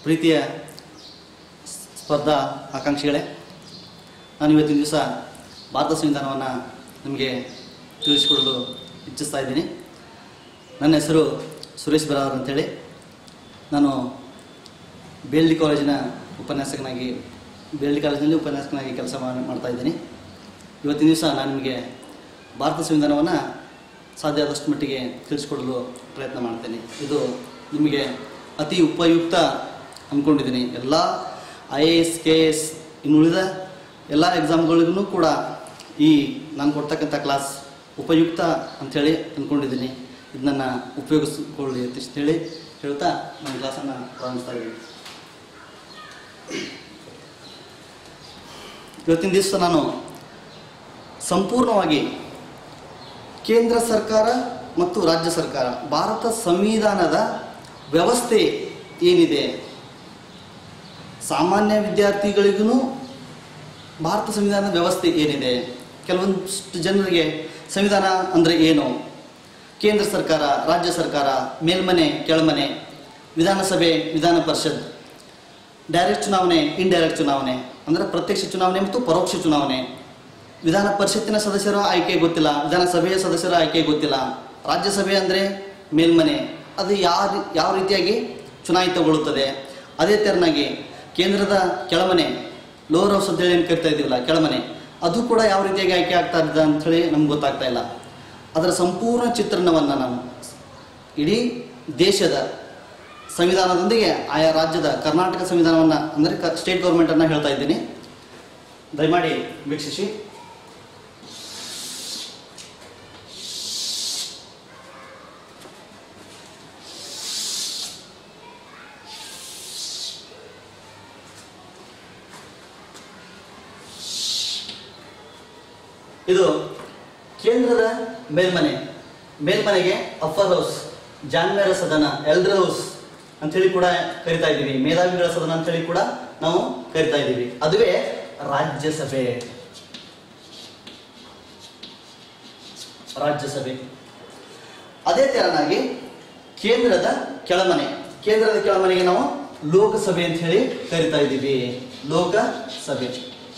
ಪ್ರೀತಿಯ ಸ್ಪರ್ಧಾ ಆಕಾಂಕ್ಷಿಗಳೇ ನಾನು ಇವತ್ತಿನ ದಿವಸ ಭಾರತ ಸಂವಿಧಾನವನ್ನು ನಿಮಗೆ ತಿಳಿಸಿಕೊಡಲು ಇಚ್ಛಿಸ್ತಾ ಇದ್ದೀನಿ ನನ್ನ ಹೆಸರು ಸುರೇಶ್ ಬರಾವರ್ ಅಂತೇಳಿ ನಾನು ಬೇಲ್ಡಿ ಕಾಲೇಜಿನ ಉಪನ್ಯಾಸಕನಾಗಿ ಬೇಲ್ಡಿ ಕಾಲೇಜಿನಲ್ಲಿ ಉಪನ್ಯಾಸಕನಾಗಿ ಕೆಲಸ ಮಾ- ಮಾಡ್ತಾ ಇದ್ದೀನಿ ಇವತ್ತಿನ ದಿವಸ ನಾನು ನಿಮಗೆ ಭಾರತ ಸಂವಿಧಾನವನ್ನು ಸಾಧ್ಯ ಆದಷ್ಟು ಮಟ್ಟಿಗೆ ತಿಳಿಸ್ಕೊಡಲು ಪ್ರಯತ್ನ ಮಾಡ್ತೇನೆ ಇದು ನಿಮಗೆ ಅತಿ ಉಪಯುಕ್ತ ಅಂದ್ಕೊಂಡಿದ್ದೀನಿ ಎಲ್ಲ I A S K S ಇನ್ನು ಉಳಿದ ಎಲ್ಲ ಎಕ್ಸಾಮ್ಗಳಿಗೂ ಕೂಡ ಈ ನಾನು ಕೊಡ್ತಕ್ಕಂಥ ಕ್ಲಾಸ್ ಉಪಯುಕ್ತ ಅಂಥೇಳಿ ಅಂದ್ಕೊಂಡಿದ್ದೀನಿ ಇದನ್ನು ಉಪಯೋಗಿಸ್ಕೊಳ್ಳಿ ಅಂತ ಹೇಳಿ ಹೇಳ್ತಾ ನನ್ನ ಕ್ಲಾಸನ್ನು ಪ್ರಾರಂಭಿಸ್ತಾ ಇದ್ದೀನಿ ಇವತ್ತಿನ ದಿವಸ ನಾನು ಸಂಪೂರ್ಣವಾಗಿ ಕೇಂದ್ರ ಸರ್ಕಾರ ಮತ್ತು ರಾಜ್ಯ ಸರ್ಕಾರ ಭಾರತ ಸಂವಿಧಾನದ ವ್ಯವಸ್ಥೆ ಏನಿದೆ ಸಾಮಾನ್ಯ ವಿದ್ಯಾರ್ಥಿಗಳಿಗೂ ಭಾರತ ಸಂವಿಧಾನದ ವ್ಯವಸ್ಥೆ ಏನಿದೆ ಕೆಲವೊಂದಿಷ್ಟು ಜನರಿಗೆ ಸಂವಿಧಾನ ಅಂದರೆ ಏನು ಕೇಂದ್ರ ಸರ್ಕಾರ ರಾಜ್ಯ ಸರ್ಕಾರ ಮೇಲ್ಮನೆ ಕೆಳಮನೆ ವಿಧಾನಸಭೆ ವಿಧಾನ ಪರಿಷತ್ ಡೈರೆಕ್ಟ್ ಚುನಾವಣೆ ಇಂಡೈರೆಕ್ಟ್ ಚುನಾವಣೆ ಅಂದರೆ ಪ್ರತ್ಯಕ್ಷ ಚುನಾವಣೆ ಮತ್ತು ಪರೋಕ್ಷ ಚುನಾವಣೆ ವಿಧಾನ ಪರಿಷತ್ತಿನ ಸದಸ್ಯರ ಆಯ್ಕೆ ಗೊತ್ತಿಲ್ಲ ವಿಧಾನಸಭೆಯ ಸದಸ್ಯರ ಆಯ್ಕೆ ಗೊತ್ತಿಲ್ಲ ರಾಜ್ಯಸಭೆ ಅಂದರೆ ಮೇಲ್ಮನೆ ಅದು ಯಾವ ಯಾವ ರೀತಿಯಾಗಿ ಚುನಾಯಿತಗೊಳ್ಳುತ್ತದೆ ಅದೇ ತೆರನಾಗಿ ಕೇಂದ್ರದ ಕೆಳಮನೆ ಲೋವರ್ ಹೌಸ್ ಅಂತೇಳಿ ಏನು ಕರಿತಾ ಇದ್ದೀವಲ್ಲ ಕೆಳಮನೆ ಅದು ಕೂಡ ಯಾವ ರೀತಿಯಾಗಿ ಆಯ್ಕೆ ಆಗ್ತಾ ಇದೆ ಅಂಥೇಳಿ ನಮ್ಗೆ ಗೊತ್ತಾಗ್ತಾ ಇಲ್ಲ ಅದರ ಸಂಪೂರ್ಣ ಚಿತ್ರಣವನ್ನು ನಾನು ಇಡೀ ದೇಶದ ಸಂವಿಧಾನದೊಂದಿಗೆ ಆಯಾ ರಾಜ್ಯದ ಕರ್ನಾಟಕ ಸಂವಿಧಾನವನ್ನು ಅಂದರೆ ಕ ಸ್ಟೇಟ್ ಗೌರ್ಮೆಂಟನ್ನು ಹೇಳ್ತಾ ಇದ್ದೀನಿ ದಯಮಾಡಿ ವೀಕ್ಷಿಸಿ ಇದು ಕೇಂದ್ರದ ಮೇಲ್ಮನೆ ಮೇಲ್ಮನೆಗೆ ಅಪ್ಪರ್ ಹೌಸ್ ಜಾನ್ಮೇರ ಸದನ ಎಲ್ಡರ್ ಹೌಸ್ ಅಂತೇಳಿ ಕೂಡ ಕರಿತಾ ಇದ್ದೀವಿ ಮೇಧಾವಿಗಳ ಸದನ ಅಂತೇಳಿ ಕೂಡ ನಾವು ಕರಿತಾ ಇದ್ದೀವಿ ಅದುವೇ ರಾಜ್ಯಸಭೆ ರಾಜ್ಯಸಭೆ ಅದೇ ತೆರನಾಗಿ ಕೇಂದ್ರದ ಕೆಳಮನೆ ಕೇಂದ್ರದ ಕೆಳಮನೆಗೆ ನಾವು ಲೋಕಸಭೆ ಅಂತ ಹೇಳಿ ಕರಿತಾ ಇದ್ದೀವಿ ಲೋಕಸಭೆ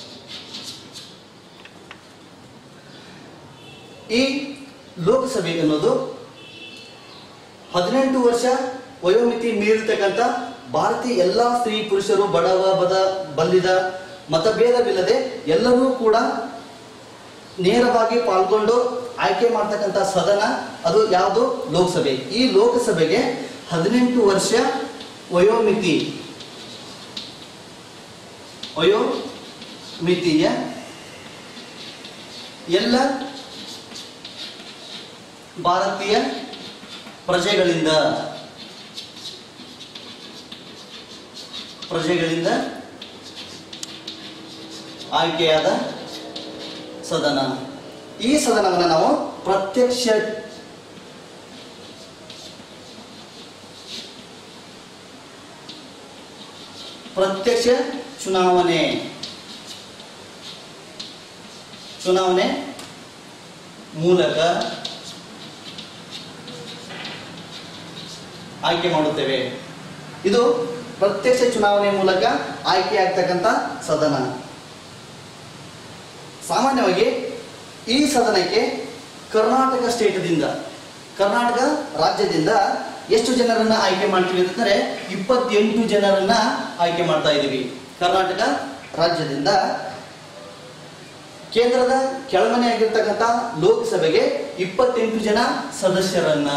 ಈ ಲೋಕಸಭೆ ಎನ್ನುವುದು ಹದಿನೆಂಟು ವರ್ಷ ವಯೋಮಿತಿ ಮೀರಿರ್ತಕ್ಕಂಥ ಭಾರತೀಯ ಎಲ್ಲ ಸ್ತ್ರೀ ಪುರುಷರು ಬಡವ ಬದ ಬಲ್ಲಿದ ಮತಭೇದವಿಲ್ಲದೆ ಎಲ್ಲರೂ ಕೂಡ ನೇರವಾಗಿ ಪಾಲ್ಗೊಂಡು ಆಯ್ಕೆ ಮಾಡ್ತಕ್ಕಂಥ ಸದನ ಅದು ಯಾವುದು ಲೋಕಸಭೆ ಈ ಲೋಕಸಭೆಗೆ ಹದಿನೆಂಟು ವರ್ಷ ವಯೋಮಿತಿ ವಯೋಮಿತಿಯ ಎಲ್ಲ ಭಾರತೀಯ ಪ್ರಜೆಗಳಿಂದ ಪ್ರಜೆಗಳಿಂದ ಆಯ್ಕೆಯಾದ ಸದನ ಈ ಸದನವನ್ನು ನಾವು ಪ್ರತ್ಯಕ್ಷ ಪ್ರತ್ಯಕ್ಷ ಚುನಾವಣೆ ಚುನಾವಣೆ ಮೂಲಕ ಆಯ್ಕೆ ಮಾಡುತ್ತೇವೆ ಇದು ಪ್ರತ್ಯಕ್ಷ ಚುನಾವಣೆ ಮೂಲಕ ಆಯ್ಕೆಯಾಗ್ತಕ್ಕಂಥ ಸದನ ಸಾಮಾನ್ಯವಾಗಿ ಈ ಸದನಕ್ಕೆ ಕರ್ನಾಟಕ ಸ್ಟೇಟದಿಂದ ಕರ್ನಾಟಕ ರಾಜ್ಯದಿಂದ ಎಷ್ಟು ಜನರನ್ನ ಆಯ್ಕೆ ಮಾಡ್ತೀವಿ ಅಂತಂದ್ರೆ ಇಪ್ಪತ್ತೆಂಟು ಜನರನ್ನ ಆಯ್ಕೆ ಮಾಡ್ತಾ ಇದ್ದೀವಿ ಕರ್ನಾಟಕ ರಾಜ್ಯದಿಂದ ಕೇಂದ್ರದ ಕೆಳಮನೆ ಆಗಿರ್ತಕ್ಕಂಥ ಲೋಕಸಭೆಗೆ ಇಪ್ಪತ್ತೆಂಟು ಜನ ಸದಸ್ಯರನ್ನ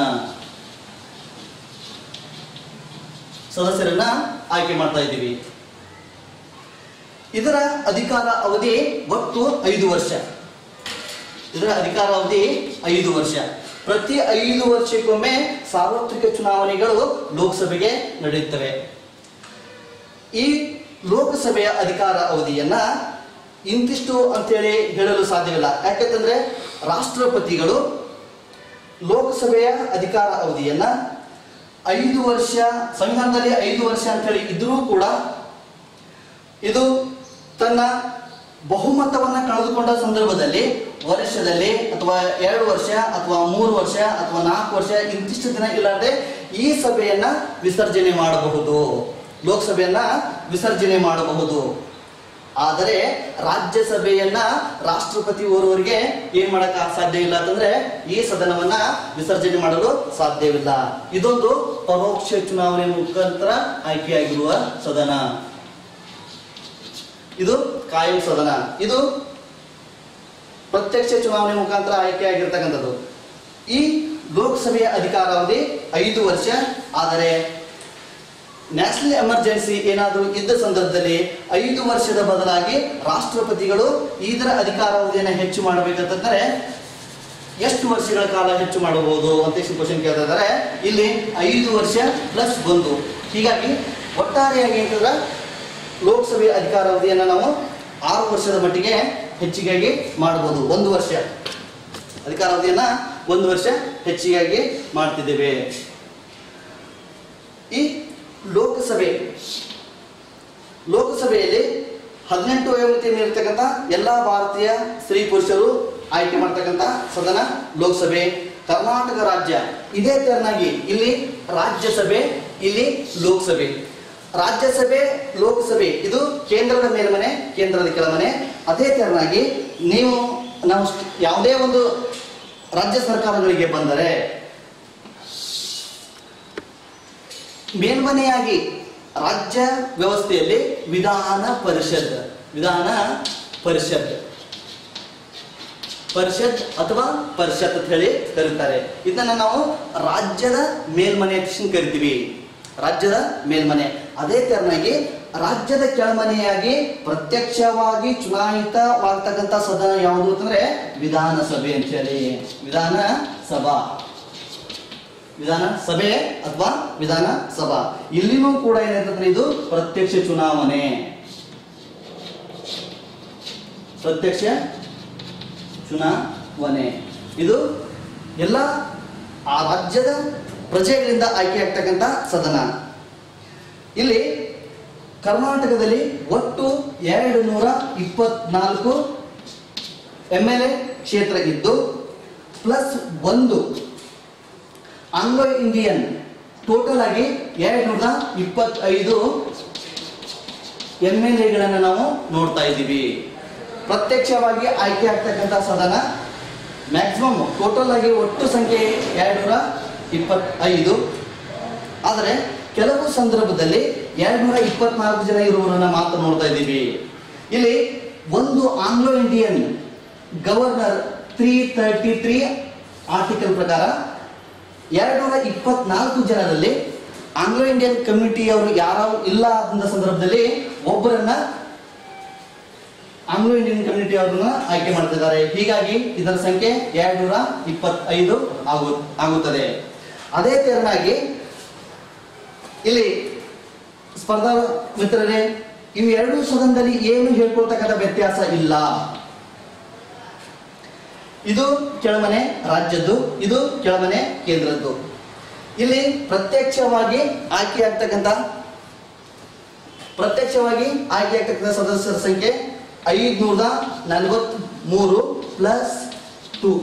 ಸದಸ್ಯರನ್ನ ಆಯ್ಕೆ ಮಾಡ್ತಾ ಇದ್ದೀವಿ ಇದರ ಅಧಿಕಾರ ಅವಧಿ ಒಟ್ಟು ಐದು ವರ್ಷ ಇದರ ಅಧಿಕಾರ ಅವಧಿ ಐದು ವರ್ಷ ಪ್ರತಿ ಐದು ವರ್ಷಕ್ಕೊಮ್ಮೆ ಸಾರ್ವತ್ರಿಕ ಚುನಾವಣೆಗಳು ಲೋಕಸಭೆಗೆ ನಡೆಯುತ್ತವೆ ಈ ಲೋಕಸಭೆಯ ಅಧಿಕಾರ ಅವಧಿಯನ್ನ ಇಂತಿಷ್ಟು ಅಂತೇಳಿ ಹೇಳಲು ಸಾಧ್ಯವಿಲ್ಲ ಯಾಕಂತಂದ್ರೆ ರಾಷ್ಟ್ರಪತಿಗಳು ಲೋಕಸಭೆಯ ಅಧಿಕಾರ ಅವಧಿಯನ್ನ ಐದು ವರ್ಷ ಸಂವಿಧಾನದಲ್ಲಿ ಐದು ವರ್ಷ ಅಂತೇಳಿ ಇದ್ರೂ ಕೂಡ ಇದು ತನ್ನ ಬಹುಮತವನ್ನ ಕಳೆದುಕೊಂಡ ಸಂದರ್ಭದಲ್ಲಿ ವರ್ಷದಲ್ಲಿ ಅಥವಾ ಎರಡು ವರ್ಷ ಅಥವಾ ಮೂರು ವರ್ಷ ಅಥವಾ ನಾಲ್ಕು ವರ್ಷ ಇಂತಿಷ್ಟು ದಿನ ಇಲ್ಲದೆ ಈ ಸಭೆಯನ್ನ ವಿಸರ್ಜನೆ ಮಾಡಬಹುದು ಲೋಕಸಭೆಯನ್ನ ವಿಸರ್ಜನೆ ಮಾಡಬಹುದು ಆದರೆ ರಾಜ್ಯಸಭೆಯನ್ನ ರಾಷ್ಟ್ರಪತಿ ಓರ್ವರಿಗೆ ಏನ್ ಮಾಡಕ್ ಸಾಧ್ಯ ಇಲ್ಲ ಅಂತಂದ್ರೆ ಈ ಸದನವನ್ನ ವಿಸರ್ಜನೆ ಮಾಡಲು ಸಾಧ್ಯವಿಲ್ಲ ಇದೊಂದು ಪರೋಕ್ಷ ಚುನಾವಣೆ ಮುಖಾಂತರ ಆಯ್ಕೆಯಾಗಿರುವ ಸದನ ಇದು ಕಾಯಂ ಸದನ ಇದು ಪ್ರತ್ಯಕ್ಷ ಚುನಾವಣೆ ಮುಖಾಂತರ ಆಯ್ಕೆಯಾಗಿರ್ತಕ್ಕಂಥದ್ದು ಈ ಲೋಕಸಭೆಯ ಅಧಿಕಾರಾವಧಿ ಐದು ವರ್ಷ ಆದರೆ ನ್ಯಾಷನಲ್ ಎಮರ್ಜೆನ್ಸಿ ಏನಾದರೂ ಇದ್ದ ಸಂದರ್ಭದಲ್ಲಿ ಐದು ವರ್ಷದ ಬದಲಾಗಿ ರಾಷ್ಟ್ರಪತಿಗಳು ಇದರ ಅಧಿಕಾರಾವಧಿಯನ್ನು ಹೆಚ್ಚು ಮಾಡಬೇಕಂತಂದ್ರೆ ಎಷ್ಟು ವರ್ಷಗಳ ಕಾಲ ಹೆಚ್ಚು ಮಾಡಬಹುದು ಅಂತ ಕ್ವಶನ್ ಕೇಳ್ತಾ ಇದ್ದಾರೆ ಇಲ್ಲಿ ಐದು ವರ್ಷ ಪ್ಲಸ್ ಒಂದು ಹೀಗಾಗಿ ಒಟ್ಟಾರೆಯಾಗಿ ಅಂತಂದ್ರೆ ಲೋಕಸಭೆಯ ಅಧಿಕಾರಾವಧಿಯನ್ನು ನಾವು ಆರು ವರ್ಷದ ಮಟ್ಟಿಗೆ ಹೆಚ್ಚಿಗೆಯಾಗಿ ಮಾಡಬಹುದು ಒಂದು ವರ್ಷ ಅಧಿಕಾರಾವಧಿಯನ್ನ ಒಂದು ವರ್ಷ ಹೆಚ್ಚಿಗೆಯಾಗಿ ಮಾಡ್ತಿದ್ದೇವೆ ಈ ಲೋಕಸಭೆ ಲೋಕಸಭೆಯಲ್ಲಿ ಹದಿನೆಂಟು ವಯೋಮಿತಿ ಮೀರಿರ್ತಕ್ಕಂಥ ಎಲ್ಲ ಭಾರತೀಯ ಸ್ತ್ರೀ ಪುರುಷರು ಆಯ್ಕೆ ಮಾಡ್ತಕ್ಕಂಥ ಸದನ ಲೋಕಸಭೆ ಕರ್ನಾಟಕ ರಾಜ್ಯ ಇದೇ ತೆರನಾಗಿ ಇಲ್ಲಿ ರಾಜ್ಯಸಭೆ ಇಲ್ಲಿ ಲೋಕಸಭೆ ರಾಜ್ಯಸಭೆ ಲೋಕಸಭೆ ಇದು ಕೇಂದ್ರದ ಮೇಲ್ಮನೆ ಕೇಂದ್ರದ ಕೆಳಮನೆ ಅದೇ ತೆರನಾಗಿ ನೀವು ನಾವು ಸ್ಟ್- ಯಾವುದೇ ಒಂದು ರಾಜ್ಯ ಸರ್ಕಾರಗಳಿಗೆ ಬಂದರೆ ಮೇಲ್ಮನೆಯಾಗಿ ರಾಜ್ಯ ವ್ಯವಸ್ಥೆಯಲ್ಲಿ ವಿಧಾನ ಪರಿಷತ್ ವಿಧಾನ ಪರಿಷತ್ ಪರಿಷತ್ ಅಥವಾ ಪರಿಷತ್ ಅಂತ ಹೇಳಿ ಕರೀತಾರೆ ಇದನ್ನ ನಾವು ರಾಜ್ಯದ ಮೇಲ್ಮನೆ ಅಂತ ಕರಿತೀವಿ ರಾಜ್ಯದ ಮೇಲ್ಮನೆ ಅದೇ ತೆರನಾಗಿ ರಾಜ್ಯದ ಕೆಳಮನೆಯಾಗಿ ಪ್ರತ್ಯಕ್ಷವಾಗಿ ಚುನಾಯಿತವಾಗ್ತಕ್ಕಂಥ ಸದನ ಯಾವುದು ಅಂತಂದ್ರೆ ವಿಧಾನಸಭೆ ಅಂತ ಹೇಳಿ ವಿಧಾನ ಸಭಾ ವಿಧಾನ ಸಭೆ ಅಥವಾ ವಿಧಾನ ಸಭಾ ಇಲ್ಲಿನೂ ಕೂಡ ಏನಂತಂದ್ರೆ ಇದು ಪ್ರತ್ಯಕ್ಷ ಚುನಾವಣೆ ಪ್ರತ್ಯಕ್ಷ ಚುನಾವಣೆ ಇದು ಎಲ್ಲ ಆ ರಾಜ್ಯದ ಪ್ರಜೆಗಳಿಂದ ಆಯ್ಕೆಯಾಗ್ತಕ್ಕಂಥ ಸದನ ಇಲ್ಲಿ ಕರ್ನಾಟಕದಲ್ಲಿ ಒಟ್ಟು ಎರಡು ನೂರ ಇಪ್ಪತ್ನಾಲ್ಕು ಎಮ್ ಎಲ್ ಎ ಕ್ಷೇತ್ರ ಇದ್ದು ಪ್ಲಸ್ ಒಂದು ಆಂಗ್ಲೋ ಇಂಡಿಯನ್ ಟೋಟಲ್ ಆಗಿ ಎರಡು ನೂರ ಇಪ್ಪತ್ತೈದು ಎಮ್ ಎಲ್ ಎಗಳನ್ನು ನಾವು ನೋಡ್ತಾ ಇದ್ದೀವಿ ಪ್ರತ್ಯಕ್ಷವಾಗಿ ಆಯ್ಕೆ ಆಗ್ತಕ್ಕಂಥ ಸದನ ಮ್ಯಾಕ್ಸಿಮಮ್ ಟೋಟಲ್ ಆಗಿ ಒಟ್ಟು ಸಂಖ್ಯೆ ಎರಡು ನೂರ ಇಪ್ಪತ್ತೈದು ಆದರೆ ಕೆಲವು ಸಂದರ್ಭದಲ್ಲಿ ಎರಡು ನೂರ ಇಪ್ಪತ್ನಾಲ್ಕು ಜನ ಇರುವವರನ್ನ ಮಾತ್ರ ನೋಡ್ತಾ ಇದ್ದೀವಿ ಇಲ್ಲಿ ಒಂದು Anglo Indian governor three thirty three article ಪ್ರಕಾರ ಎರಡು ನೂರ ಇಪ್ಪತ್ನಾಲ್ಕು ಜನರಲ್ಲಿ ಆಂಗ್ಲೋ ಇಂಡಿಯನ್ ಕಮ್ಯುನಿಟಿಯವರು ಯಾರು ಇಲ್ಲ ಅಂತ ಸಂದರ್ಭದಲ್ಲಿ ಒಬ್ಬರನ್ನ ಆಂಗ್ಲೋ ಇಂಡಿಯನ್ ಕಮ್ಯುನಿಟಿ ಅವರನ್ನ ಆಯ್ಕೆ ಮಾಡ್ತಿದ್ದಾರೆ ಹೀಗಾಗಿ ಇದರ ಸಂಖ್ಯೆ ಎರಡು ನೂರ ಇಪ್ಪತ್ತೈದು ಆಗು ಆಗುತ್ತದೆ ಅದೇ ತೆರನಾಗಿ ಇಲ್ಲಿ ಸ್ಪರ್ಧಾ ಮಿತ್ರರೇ ಇವು ಎರಡು ಸದನದಲ್ಲಿ ಏನು ಹೇಳ್ಕೊಳ್ತಕ್ಕಂಥ ವ್ಯತ್ಯಾಸ ಇಲ್ಲ ಇದು ಕೆಳಮನೆ ರಾಜ್ಯದ್ದು ಇದು ಕೆಳಮನೆ ಕೇಂದ್ರದ್ದು ಇಲ್ಲಿ ಪ್ರತ್ಯಕ್ಷವಾಗಿ ಆಯ್ಕೆ ಆಗ್ತಕ್ಕಂಥ ಪ್ರತ್ಯಕ್ಷವಾಗಿ ಆಯ್ಕೆ ಆಗ್ತಕ್ಕಂಥ ಸದಸ್ಯರ ಸಂಖ್ಯೆ ಐದುನೂರ ನಲವತ್ಮೂರು ಪ್ಲಸ್ ಟೂ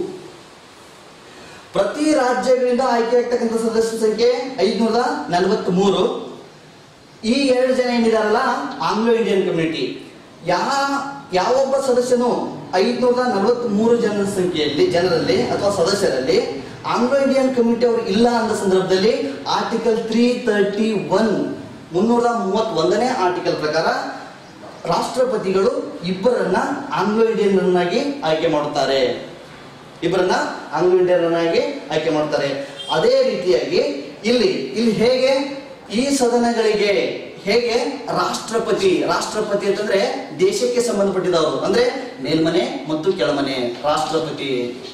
ಪ್ರತಿ ರಾಜ್ಯಗಳಿಂದ ಆಯ್ಕೆ ಆಗ್ತಕ್ಕಂಥ ಸದಸ್ಯರ ಸಂಖ್ಯೆ ಐದುನೂರ ನಲವತ್ಮೂರು ಈ ಎರಡು ಜನ ಏನಿದಾರಲ್ಲ ಆಂಗ್ಲೋ ಇಂಡಿಯನ್ ಕಮ್ಯುನಿಟಿ ಯಾ ಯಾವೊಬ್ಬ ಸದಸ್ಯನು ಐದುನೂರ ನಲವತ್ಮೂರು ಜನರ ಸಂಖ್ಯೆಯಲ್ಲಿ ಜನರಲ್ಲಿ ಅಥವಾ ಸದಸ್ಯರಲ್ಲಿ ಆಂಗ್ಲೋ ಇಂಡಿಯನ್ ಕಮ್ಯುನಿಟಿ ಅವರು ಇಲ್ಲ ಅಂದ ಸಂದರ್ಭದಲ್ಲಿ ಆರ್ಟಿಕಲ್ ತ್ರೀ ತರ್ಟಿ ಒನ್ ಮುನ್ನೂರ ಮೂವತ್ತೊಂದನೇ ಆರ್ಟಿಕಲ್ ಪ್ರಕಾರ ರಾಷ್ಟ್ರಪತಿಗಳು ಇಬ್ಬರನ್ನ ಆಂಗ್ಲೋ ಇಂಡಿಯನ್ನನ್ನಾಗಿ ಆಯ್ಕೆ ಮಾಡುತ್ತಾರೆ ಇಬ್ಬರನ್ನ ಆಂಗ್ಲೋ ಇಂಡಿಯನ್ನನ್ನಾಗಿ ಆಯ್ಕೆ ಮಾಡ್ತಾರೆ ಅದೇ ರೀತಿಯಾಗಿ ಇಲ್ಲಿ ಇಲ್ಲಿ ಹೇಗೆ ಈ ಸದನಗಳಿಗೆ ಹೇಗೆ ರಾಷ್ಟ್ರಪತಿ ರಾಷ್ಟ್ರಪತಿ ಅಂತಂದ್ರೆ ದೇಶಕ್ಕೆ ಸಂಬಂಧಪಟ್ಟಿದವರು ಅಂದ್ರೆ ಮೇಲ್ಮನೆ ಮತ್ತು ಕೆಳಮನೆ ರಾಷ್ಟ್ರಪತಿ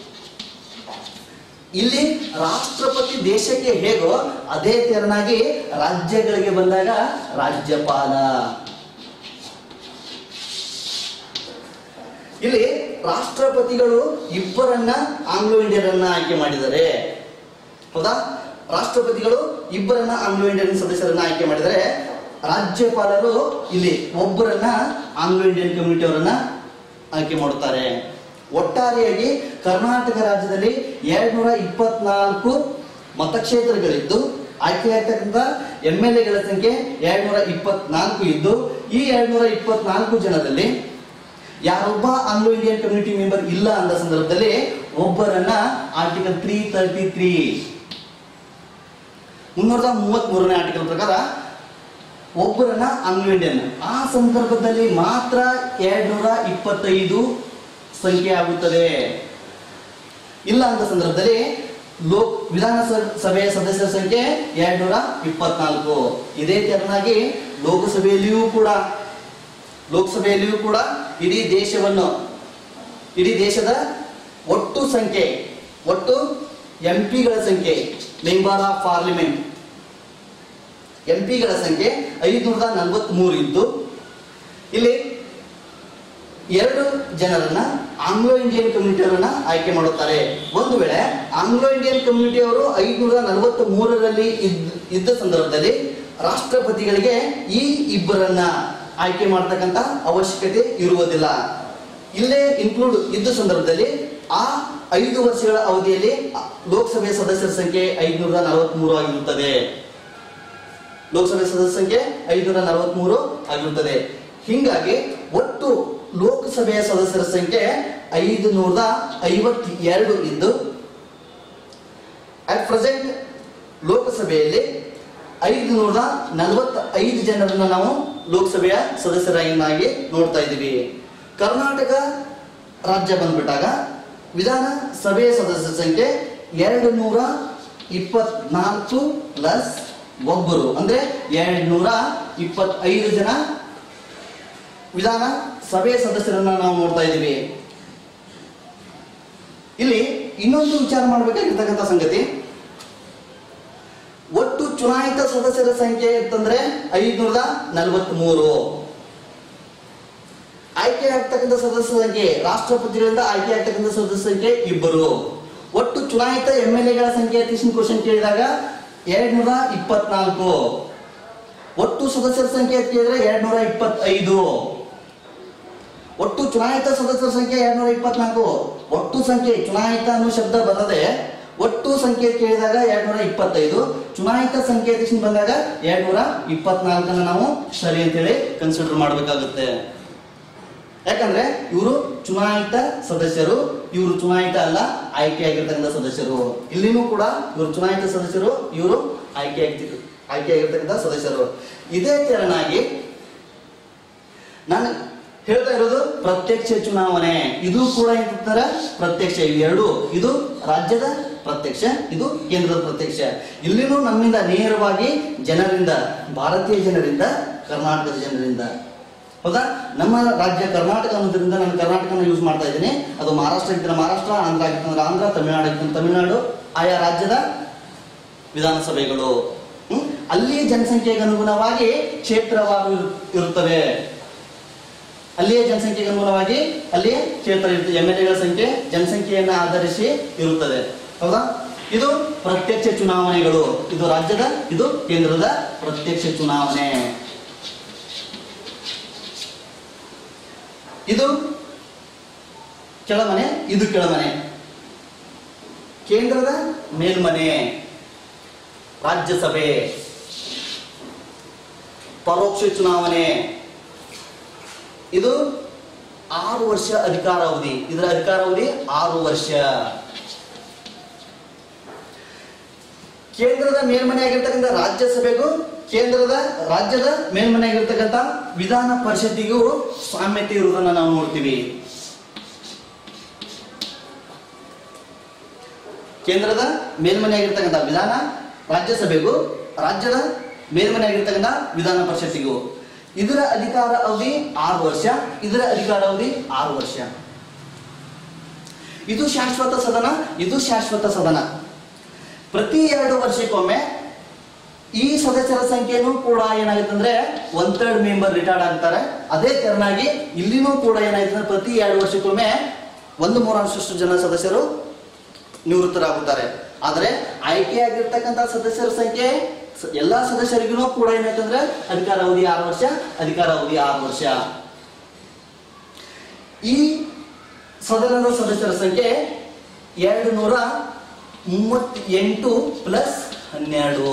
ಇಲ್ಲಿ ರಾಷ್ಟ್ರಪತಿ ದೇಶಕ್ಕೆ ಹೇಗೋ ಅದೇ ತೆರನಾಗಿ ರಾಜ್ಯಗಳಿಗೆ ಬಂದಾಗ ರಾಜ್ಯಪಾಲ ಇಲ್ಲಿ ರಾಷ್ಟ್ರಪತಿಗಳು ಇಬ್ಬರನ್ನ ಆಂಗ್ಲೋ ಇಂಡಿಯರನ್ನ ಆಯ್ಕೆ ಮಾಡಿದ್ದಾರೆ ಹೌದಾ ರಾಷ್ಟ್ರಪತಿಗಳು ಇಬ್ಬರನ್ನ ಆಂಗ್ಲೋ ಇಂಡಿಯನ್ ಸದಸ್ಯರನ್ನ ಆಯ್ಕೆ ಮಾಡಿದರೆ ರಾಜ್ಯಪಾಲರು ಇಲ್ಲಿ ಒಬ್ಬರನ್ನ ಆಂಗ್ಲೋ ಇಂಡಿಯನ್ ಕಮ್ಯುನಿಟಿ ಅವರನ್ನ ಆಯ್ಕೆ ಮಾಡುತ್ತಾರೆ ಒಟ್ಟಾರೆಯಾಗಿ ಕರ್ನಾಟಕ ರಾಜ್ಯದಲ್ಲಿ ಎರಡ್ನೂರ ಇಪ್ಪತ್ನಾಲ್ಕು ಮತಕ್ಷೇತ್ರಗಳಿದ್ದು ಆಯ್ಕೆಯಾಗ್ತಕ್ಕಂಥ ಎಂ ಎಲ್ ಎಗಳ ಸಂಖ್ಯೆ ಎರಡ್ನೂರ ಇಪ್ಪತ್ನಾಲ್ಕು ಇದ್ದು ಈ ಎರಡ್ನೂರ ಇಪ್ಪತ್ನಾಲ್ಕು ಜನರಲ್ಲಿ ಯಾರೊಬ್ಬ ಆಂಗ್ಲೋ ಇಂಡಿಯನ್ ಕಮ್ಯುನಿಟಿ ಮೆಂಬರ್ ಇಲ್ಲ ಅಂದ ಸಂದರ್ಭದಲ್ಲಿ ಒಬ್ಬರನ್ನ ಆರ್ಟಿಕಲ್ ತ್ರೀ ತರ್ಟಿ ತ್ರೀ ಮುನ್ನೂರ ಮೂವತ್ತ್ ಮೂರನೇ ಆರ್ಟಿಕಲ್ ಪ್ರಕಾರ ಒಬ್ಬರನ್ನ ಆಂಗ್ಲೋ ಇಂಡಿಯನ್ ಆ ಸಂದರ್ಭದಲ್ಲಿ ಮಾತ್ರ ಎರಡ್ನೂರ ಇಪ್ಪತ್ತೈದು ಸಂಖ್ಯೆ ಆಗುತ್ತದೆ ಇಲ್ಲ ಅಂತ ಸಂದರ್ಭದಲ್ಲಿ ಲೋಕ್ ವಿಧಾನಸಭೆಯ ಸದಸ್ಯರ ಸಂಖ್ಯೆ ಎರಡ್ನೂರ ಇಪ್ಪತ್ನಾಲ್ಕು ಇದೇ ತೆರನಾಗಿ ಲೋಕಸಭೆಯಲ್ಲಿಯೂ ಕೂಡ ಲೋಕಸಭೆಯಲ್ಲಿಯೂ ಕೂಡ ಇಡೀ ದೇಶವನ್ನು ಇಡೀ ದೇಶದ ಒಟ್ಟು ಸಂಖ್ಯೆ ಒಟ್ಟು ಎಂ ಪಿಗಳ ಸಂಖ್ಯೆ ಮೆಂಬರ್ ಆಫ್ ಪಾರ್ಲಿಮೆಂಟ್ ಎಂ ಪಿಗಳ ಸಂಖ್ಯೆ ಐದುನೂರ ನಲವತ್ಮೂರು ಇದ್ದು ಇಲ್ಲಿ ಎರಡು ಜನರನ್ನ ಆಂಗ್ಲೋ ಇಂಡಿಯನ್ ಕಮ್ಯುನಿಟಿಯವರನ್ನ ಆಯ್ಕೆ ಮಾಡುತ್ತಾರೆ ಒಂದು ವೇಳೆ ಆಂಗ್ಲೋ ಇಂಡಿಯನ್ ಕಮ್ಯುನಿಟಿಯವರು ಐದುನೂರ ನಲವತ್ತ್ ಮೂರರಲ್ಲಿ ಇದ್ದ ಇದ್ದ ಸಂದರ್ಭದಲ್ಲಿ ರಾಷ್ಟ್ರಪತಿಗಳಿಗೆ ಈ ಇಬ್ಬರನ್ನ ಆಯ್ಕೆ ಮಾಡತಕ್ಕಂತ ಅವಶ್ಯಕತೆ ಇರುವುದಿಲ್ಲ ಇಲ್ಲೇ ಇನ್ಕ್ಲೂಡ್ ಇದ್ದ ಸಂದರ್ಭದಲ್ಲಿ ಆ ಐದು ವರ್ಷಗಳ ಅವಧಿಯಲ್ಲಿ ಲೋಕಸಭೆ ಸದಸ್ಯರ ಸಂಖ್ಯೆ ಐದುನೂರ ನಲವತ್ಮೂರು ಆಗಿರುತ್ತದೆ ಲೋಕಸಭೆ ಸದಸ್ಯರ ಸಂಖ್ಯೆ ಐದುನೂರ ನಲವತ್ಮೂರು ಆಗಿರುತ್ತದೆ ಹೀಗಾಗಿ ಒಟ್ಟು ಲೋಕಸಭೆಯ ಸದಸ್ಯರ ಸಂಖ್ಯೆ ಐದು ನೂರದ ಐವತ್ತೆರಡು ಇದ್ದು ಅಟ್ ಪ್ರೆಸೆಂಟ್ ಲೋಕಸಭೆಯಲ್ಲಿ ಐದು ನೂರದ ನಲವತ್ತೈದು ಜನರನ್ನ ನಾವು ಲೋಕಸಭೆಯ ಸದಸ್ಯರಾಗಿ ನೋಡ್ತಾ ಇದ್ದೀವಿ ಕರ್ನಾಟಕ ರಾಜ್ಯ ಬಂದ್ಬಿಟ್ಟಾಗ ವಿಧಾನಸಭೆಯ ಸದಸ್ಯರ ಸಂಖ್ಯೆ ಎರಡು ನೂರ ಇಪ್ಪತ್ನಾಲ್ಕು ಪ್ಲಸ್ ಒಬ್ಬರು ಅಂದ್ರೆ ಎರಡು ನೂರ ಇಪ್ಪತ್ತೈದು ಜನ ವಿಧಾನ ಸಭೆಯ ಸದಸ್ಯರನ್ನ ನಾವು ನೋಡ್ತಾ ಇದ್ದೀವಿ ಇಲ್ಲಿ ಇನ್ನೊಂದು ವಿಚಾರ ಮಾಡಬೇಕಾಗಿರ್ತಕ್ಕಂಥ ಸಂಗತಿ ಒಟ್ಟು ಚುನಾಯಿತ ಸದಸ್ಯರ ಸಂಖ್ಯೆ ಅಂತಂದ್ರೆ ಐದುನೂರ ನಲವತ್ಮೂರು ಆಯ್ಕೆ ಆಗ್ತಕ್ಕಂಥ ಸದಸ್ಯರ ಸಂಖ್ಯೆ ರಾಷ್ಟ್ರಪತಿಗಳಿಂದ ಆಯ್ಕೆ ಆಗ್ತಕ್ಕಂಥ ಸದಸ್ಯರ ಸಂಖ್ಯೆ ಇಬ್ಬರು ಒಟ್ಟು ಚುನಾಯಿತ ಎಂ ಎಲ್ ಎಗಳ ಸಂಖ್ಯೆ ಅತಿಶನ್ ಕ್ವಶನ್ ಕೇಳಿದಾಗ ಎರಡ್ನೂರ ಇಪ್ಪತ್ನಾಲ್ಕು ಒಟ್ಟು ಸದಸ್ಯರ ಸಂಖ್ಯೆ ಅಂತ ಕೇಳಿದ್ರೆ ಎರಡ್ನೂರ ಇಪ್ಪತ್ತೈದು ಒಟ್ಟು ಚುನಾಯಿತ ಸದಸ್ಯರ ಸಂಖ್ಯೆ ಎರಡ್ನೂರ ಇಪ್ಪತ್ನಾಲ್ಕು ಒಟ್ಟು ಸಂಖ್ಯೆ ಚುನಾಯಿತ ಅನ್ನೋ ಶಬ್ದ ಬರದೆ ಒಟ್ಟು ಸಂಖ್ಯೆ ಕೇಳಿದಾಗ ಎರಡ್ನೂರ ಇಪ್ಪತ್ತೈದು ಚುನಾಯಿತ ಸಂಖ್ಯೆ ಅಧ್ಯಕ್ಷನ್ ಬಂದಾಗ ಎರಡ್ನೂರ ಇಪ್ಪತ್ನಾಲ್ಕನ್ನ ನಾವು ಸರಿ ಅಂತೇಳಿ ಕನ್ಸಿಡರ್ ಮಾಡಬೇಕಾಗುತ್ತೆ ಯಾಕಂದ್ರೆ ಇವರು ಚುನಾಯಿತ ಸದಸ್ಯರು ಇವರು ಚುನಾಯಿತ ಅಲ್ಲ ಆಯ್ಕೆಯಾಗಿರ್ತಕ್ಕಂಥ ಸದಸ್ಯರು ಇಲ್ಲಿನೂ ಕೂಡ ಇವರು ಚುನಾಯಿತ ಸದಸ್ಯರು ಇವರು ಆಯ್ಕೆ ಆಗ್ತಿದ್ರು ಆಯ್ಕೆಯಾಗಿರ್ತಕ್ಕಂಥ ಸದಸ್ಯರು ಇದೇ ತೆರನಾಗಿ ನಾನು ಹೇಳ್ತಾ ಇರೋದು ಪ್ರತ್ಯಕ್ಷ ಚುನಾವಣೆ ಇದು ಕೂಡ ಏನಂತಾರೆ ಪ್ರತ್ಯಕ್ಷ ಇವೆರಡು ಇದು ರಾಜ್ಯದ ಪ್ರತ್ಯಕ್ಷ ಇದು ಕೇಂದ್ರದ ಪ್ರತ್ಯಕ್ಷ ಇಲ್ಲಿನೂ ನಮ್ಮಿಂದ ನೇರವಾಗಿ ಜನರಿಂದ ಭಾರತೀಯ ಜನರಿಂದ ಕರ್ನಾಟಕದ ಜನರಿಂದ ಹೌದಾ ನಮ್ಮ ರಾಜ್ಯ ಕರ್ನಾಟಕ ಅನ್ನೋದ್ರಿಂದ ನಾನು ಕರ್ನಾಟಕನ ಯೂಸ್ ಮಾಡ್ತಾ ಇದ್ದೀನಿ ಅದು ಮಹಾರಾಷ್ಟ್ರ ಆಗಿದ್ರೆ ಮಹಾರಾಷ್ಟ್ರ ಆಂಧ್ರ ಆಗಿತ್ತಂದ್ರೆ ಆಂಧ್ರ ತಮಿಳುನಾಡು ಆಗಿತ್ತು ತಮಿಳುನಾಡು ಆಯಾ ರಾಜ್ಯದ ವಿಧಾನಸಭೆಗಳು ಹ್ಮ್? ಅಲ್ಲಿಯ ಜನಸಂಖ್ಯೆಗೆ ಅನುಗುಣವಾಗಿ ಕ್ಷೇತ್ರವಾರು ಇರು- ಇರುತ್ತವೆ ಅಲ್ಲಿಯ ಜನಸಂಖ್ಯೆಗೆ ಅನುಗುಣವಾಗಿ ಅಲ್ಲಿಯ ಕ್ಷೇತ್ರ ಇರುತ್ತೆ ಎಂ ಎಲ್ ಎಗಳ ಸಂಖ್ಯೆ ಜನಸಂಖ್ಯೆಯನ್ನ ಆಧರಿಸಿ ಇರುತ್ತದೆ ಹೌದಾ ಇದು ಪ್ರತ್ಯಕ್ಷ ಚುನಾವಣೆಗಳು ಇದು ರಾಜ್ಯದ ಇದು ಕೇಂದ್ರದ ಪ್ರತ್ಯಕ್ಷ ಚುನಾವಣೆ ಇದು ಕೆಳಮನೆ ಇದು ಕೆಳಮನೆ ಕೇಂದ್ರದ ಮೇಲ್ಮನೆ ರಾಜ್ಯಸಭೆ ಪರೋಕ್ಷ ಚುನಾವಣೆ ಇದು ಆರು ವರ್ಷ ಅಧಿಕಾರಾವಧಿ ಇದರ ಅಧಿಕಾರಾವಧಿ ಆರು ವರ್ಷ ಕೇಂದ್ರದ ಮೇಲ್ಮನೆ ಆಗಿರ್ತಕ್ಕಂಥ ರಾಜ್ಯಸಭೆಗೂ ಕೇಂದ್ರದ ರಾಜ್ಯದ ಮೇಲ್ಮನೆ ಆಗಿರ್ತಕ್ಕಂಥ ವಿಧಾನ ಪರಿಷತ್ತಿಗೂ ಸಾಮ್ಯತೆ ಇರುವುದನ್ನು ನಾವು ನೋಡ್ತೀವಿ ಕೇಂದ್ರದ ಮೇಲ್ಮನೆ ಆಗಿರ್ತಕ್ಕಂಥ ವಿಧಾನ ರಾಜ್ಯಸಭೆಗೂ ರಾಜ್ಯದ ಮೇಲ್ಮನೆ ಆಗಿರ್ತಕ್ಕಂಥ ವಿಧಾನ ಪರಿಷತ್ತಿಗೂ ಇದರ ಅಧಿಕಾರ ಅವಧಿ ಆರು ವರ್ಷ ಇದರ ಅಧಿಕಾರ ಅವಧಿ ಆರು ವರ್ಷ ಇದು ಶಾಶ್ವತ ಸದನ ಇದು ಶಾಶ್ವತ ಸದನ ಪ್ರತಿ ಎರಡು ವರ್ಷಕ್ಕೊಮ್ಮೆ ಈ ಸದಸ್ಯರ ಸಂಖ್ಯೆನೂ ಕೂಡ ಏನಾಗುತ್ತೆ ಅಂದ್ರೆ ಒನ್ ಥರ್ಡ್ ಮೆಂಬರ್ ರಿಟೈರ್ಡ್ ಆಗ್ತಾರೆ ಅದೇ ತೆರನಾಗಿ ಇಲ್ಲಿನೂ ಕೂಡ ಏನಾಯ್ತು ಅಂದ್ರೆ ಪ್ರತಿ ಎರಡು ವರ್ಷಕ್ಕೊಮ್ಮೆ ಒಂದು ಮೂರಷ್ಟು ಜನ ಸದಸ್ಯರು ನಿವೃತ್ತರಾಗುತ್ತಾರೆ ಆದರೆ ಆಯ್ಕೆಯಾಗಿರ್ತಕ್ಕಂಥ ಸದಸ್ಯರ ಸಂಖ್ಯೆ ಸ- ಎಲ್ಲಾ ಸದಸ್ಯರಿಗೂ ಕೂಡ ಏನಾಯ್ತಂದ್ರೆ ಅಧಿಕಾರ ಅವಧಿ ಆರು ವರ್ಷ ಅಧಿಕಾರ ಅವಧಿ ಆರು ವರ್ಷ ಈ ಸದನದ ಸದಸ್ಯರ ಸಂಖ್ಯೆ ಎರಡು ನೂರ ಮೂವತ್ತೆಂಟು ಪ್ಲಸ್ ಹನ್ನೆರಡು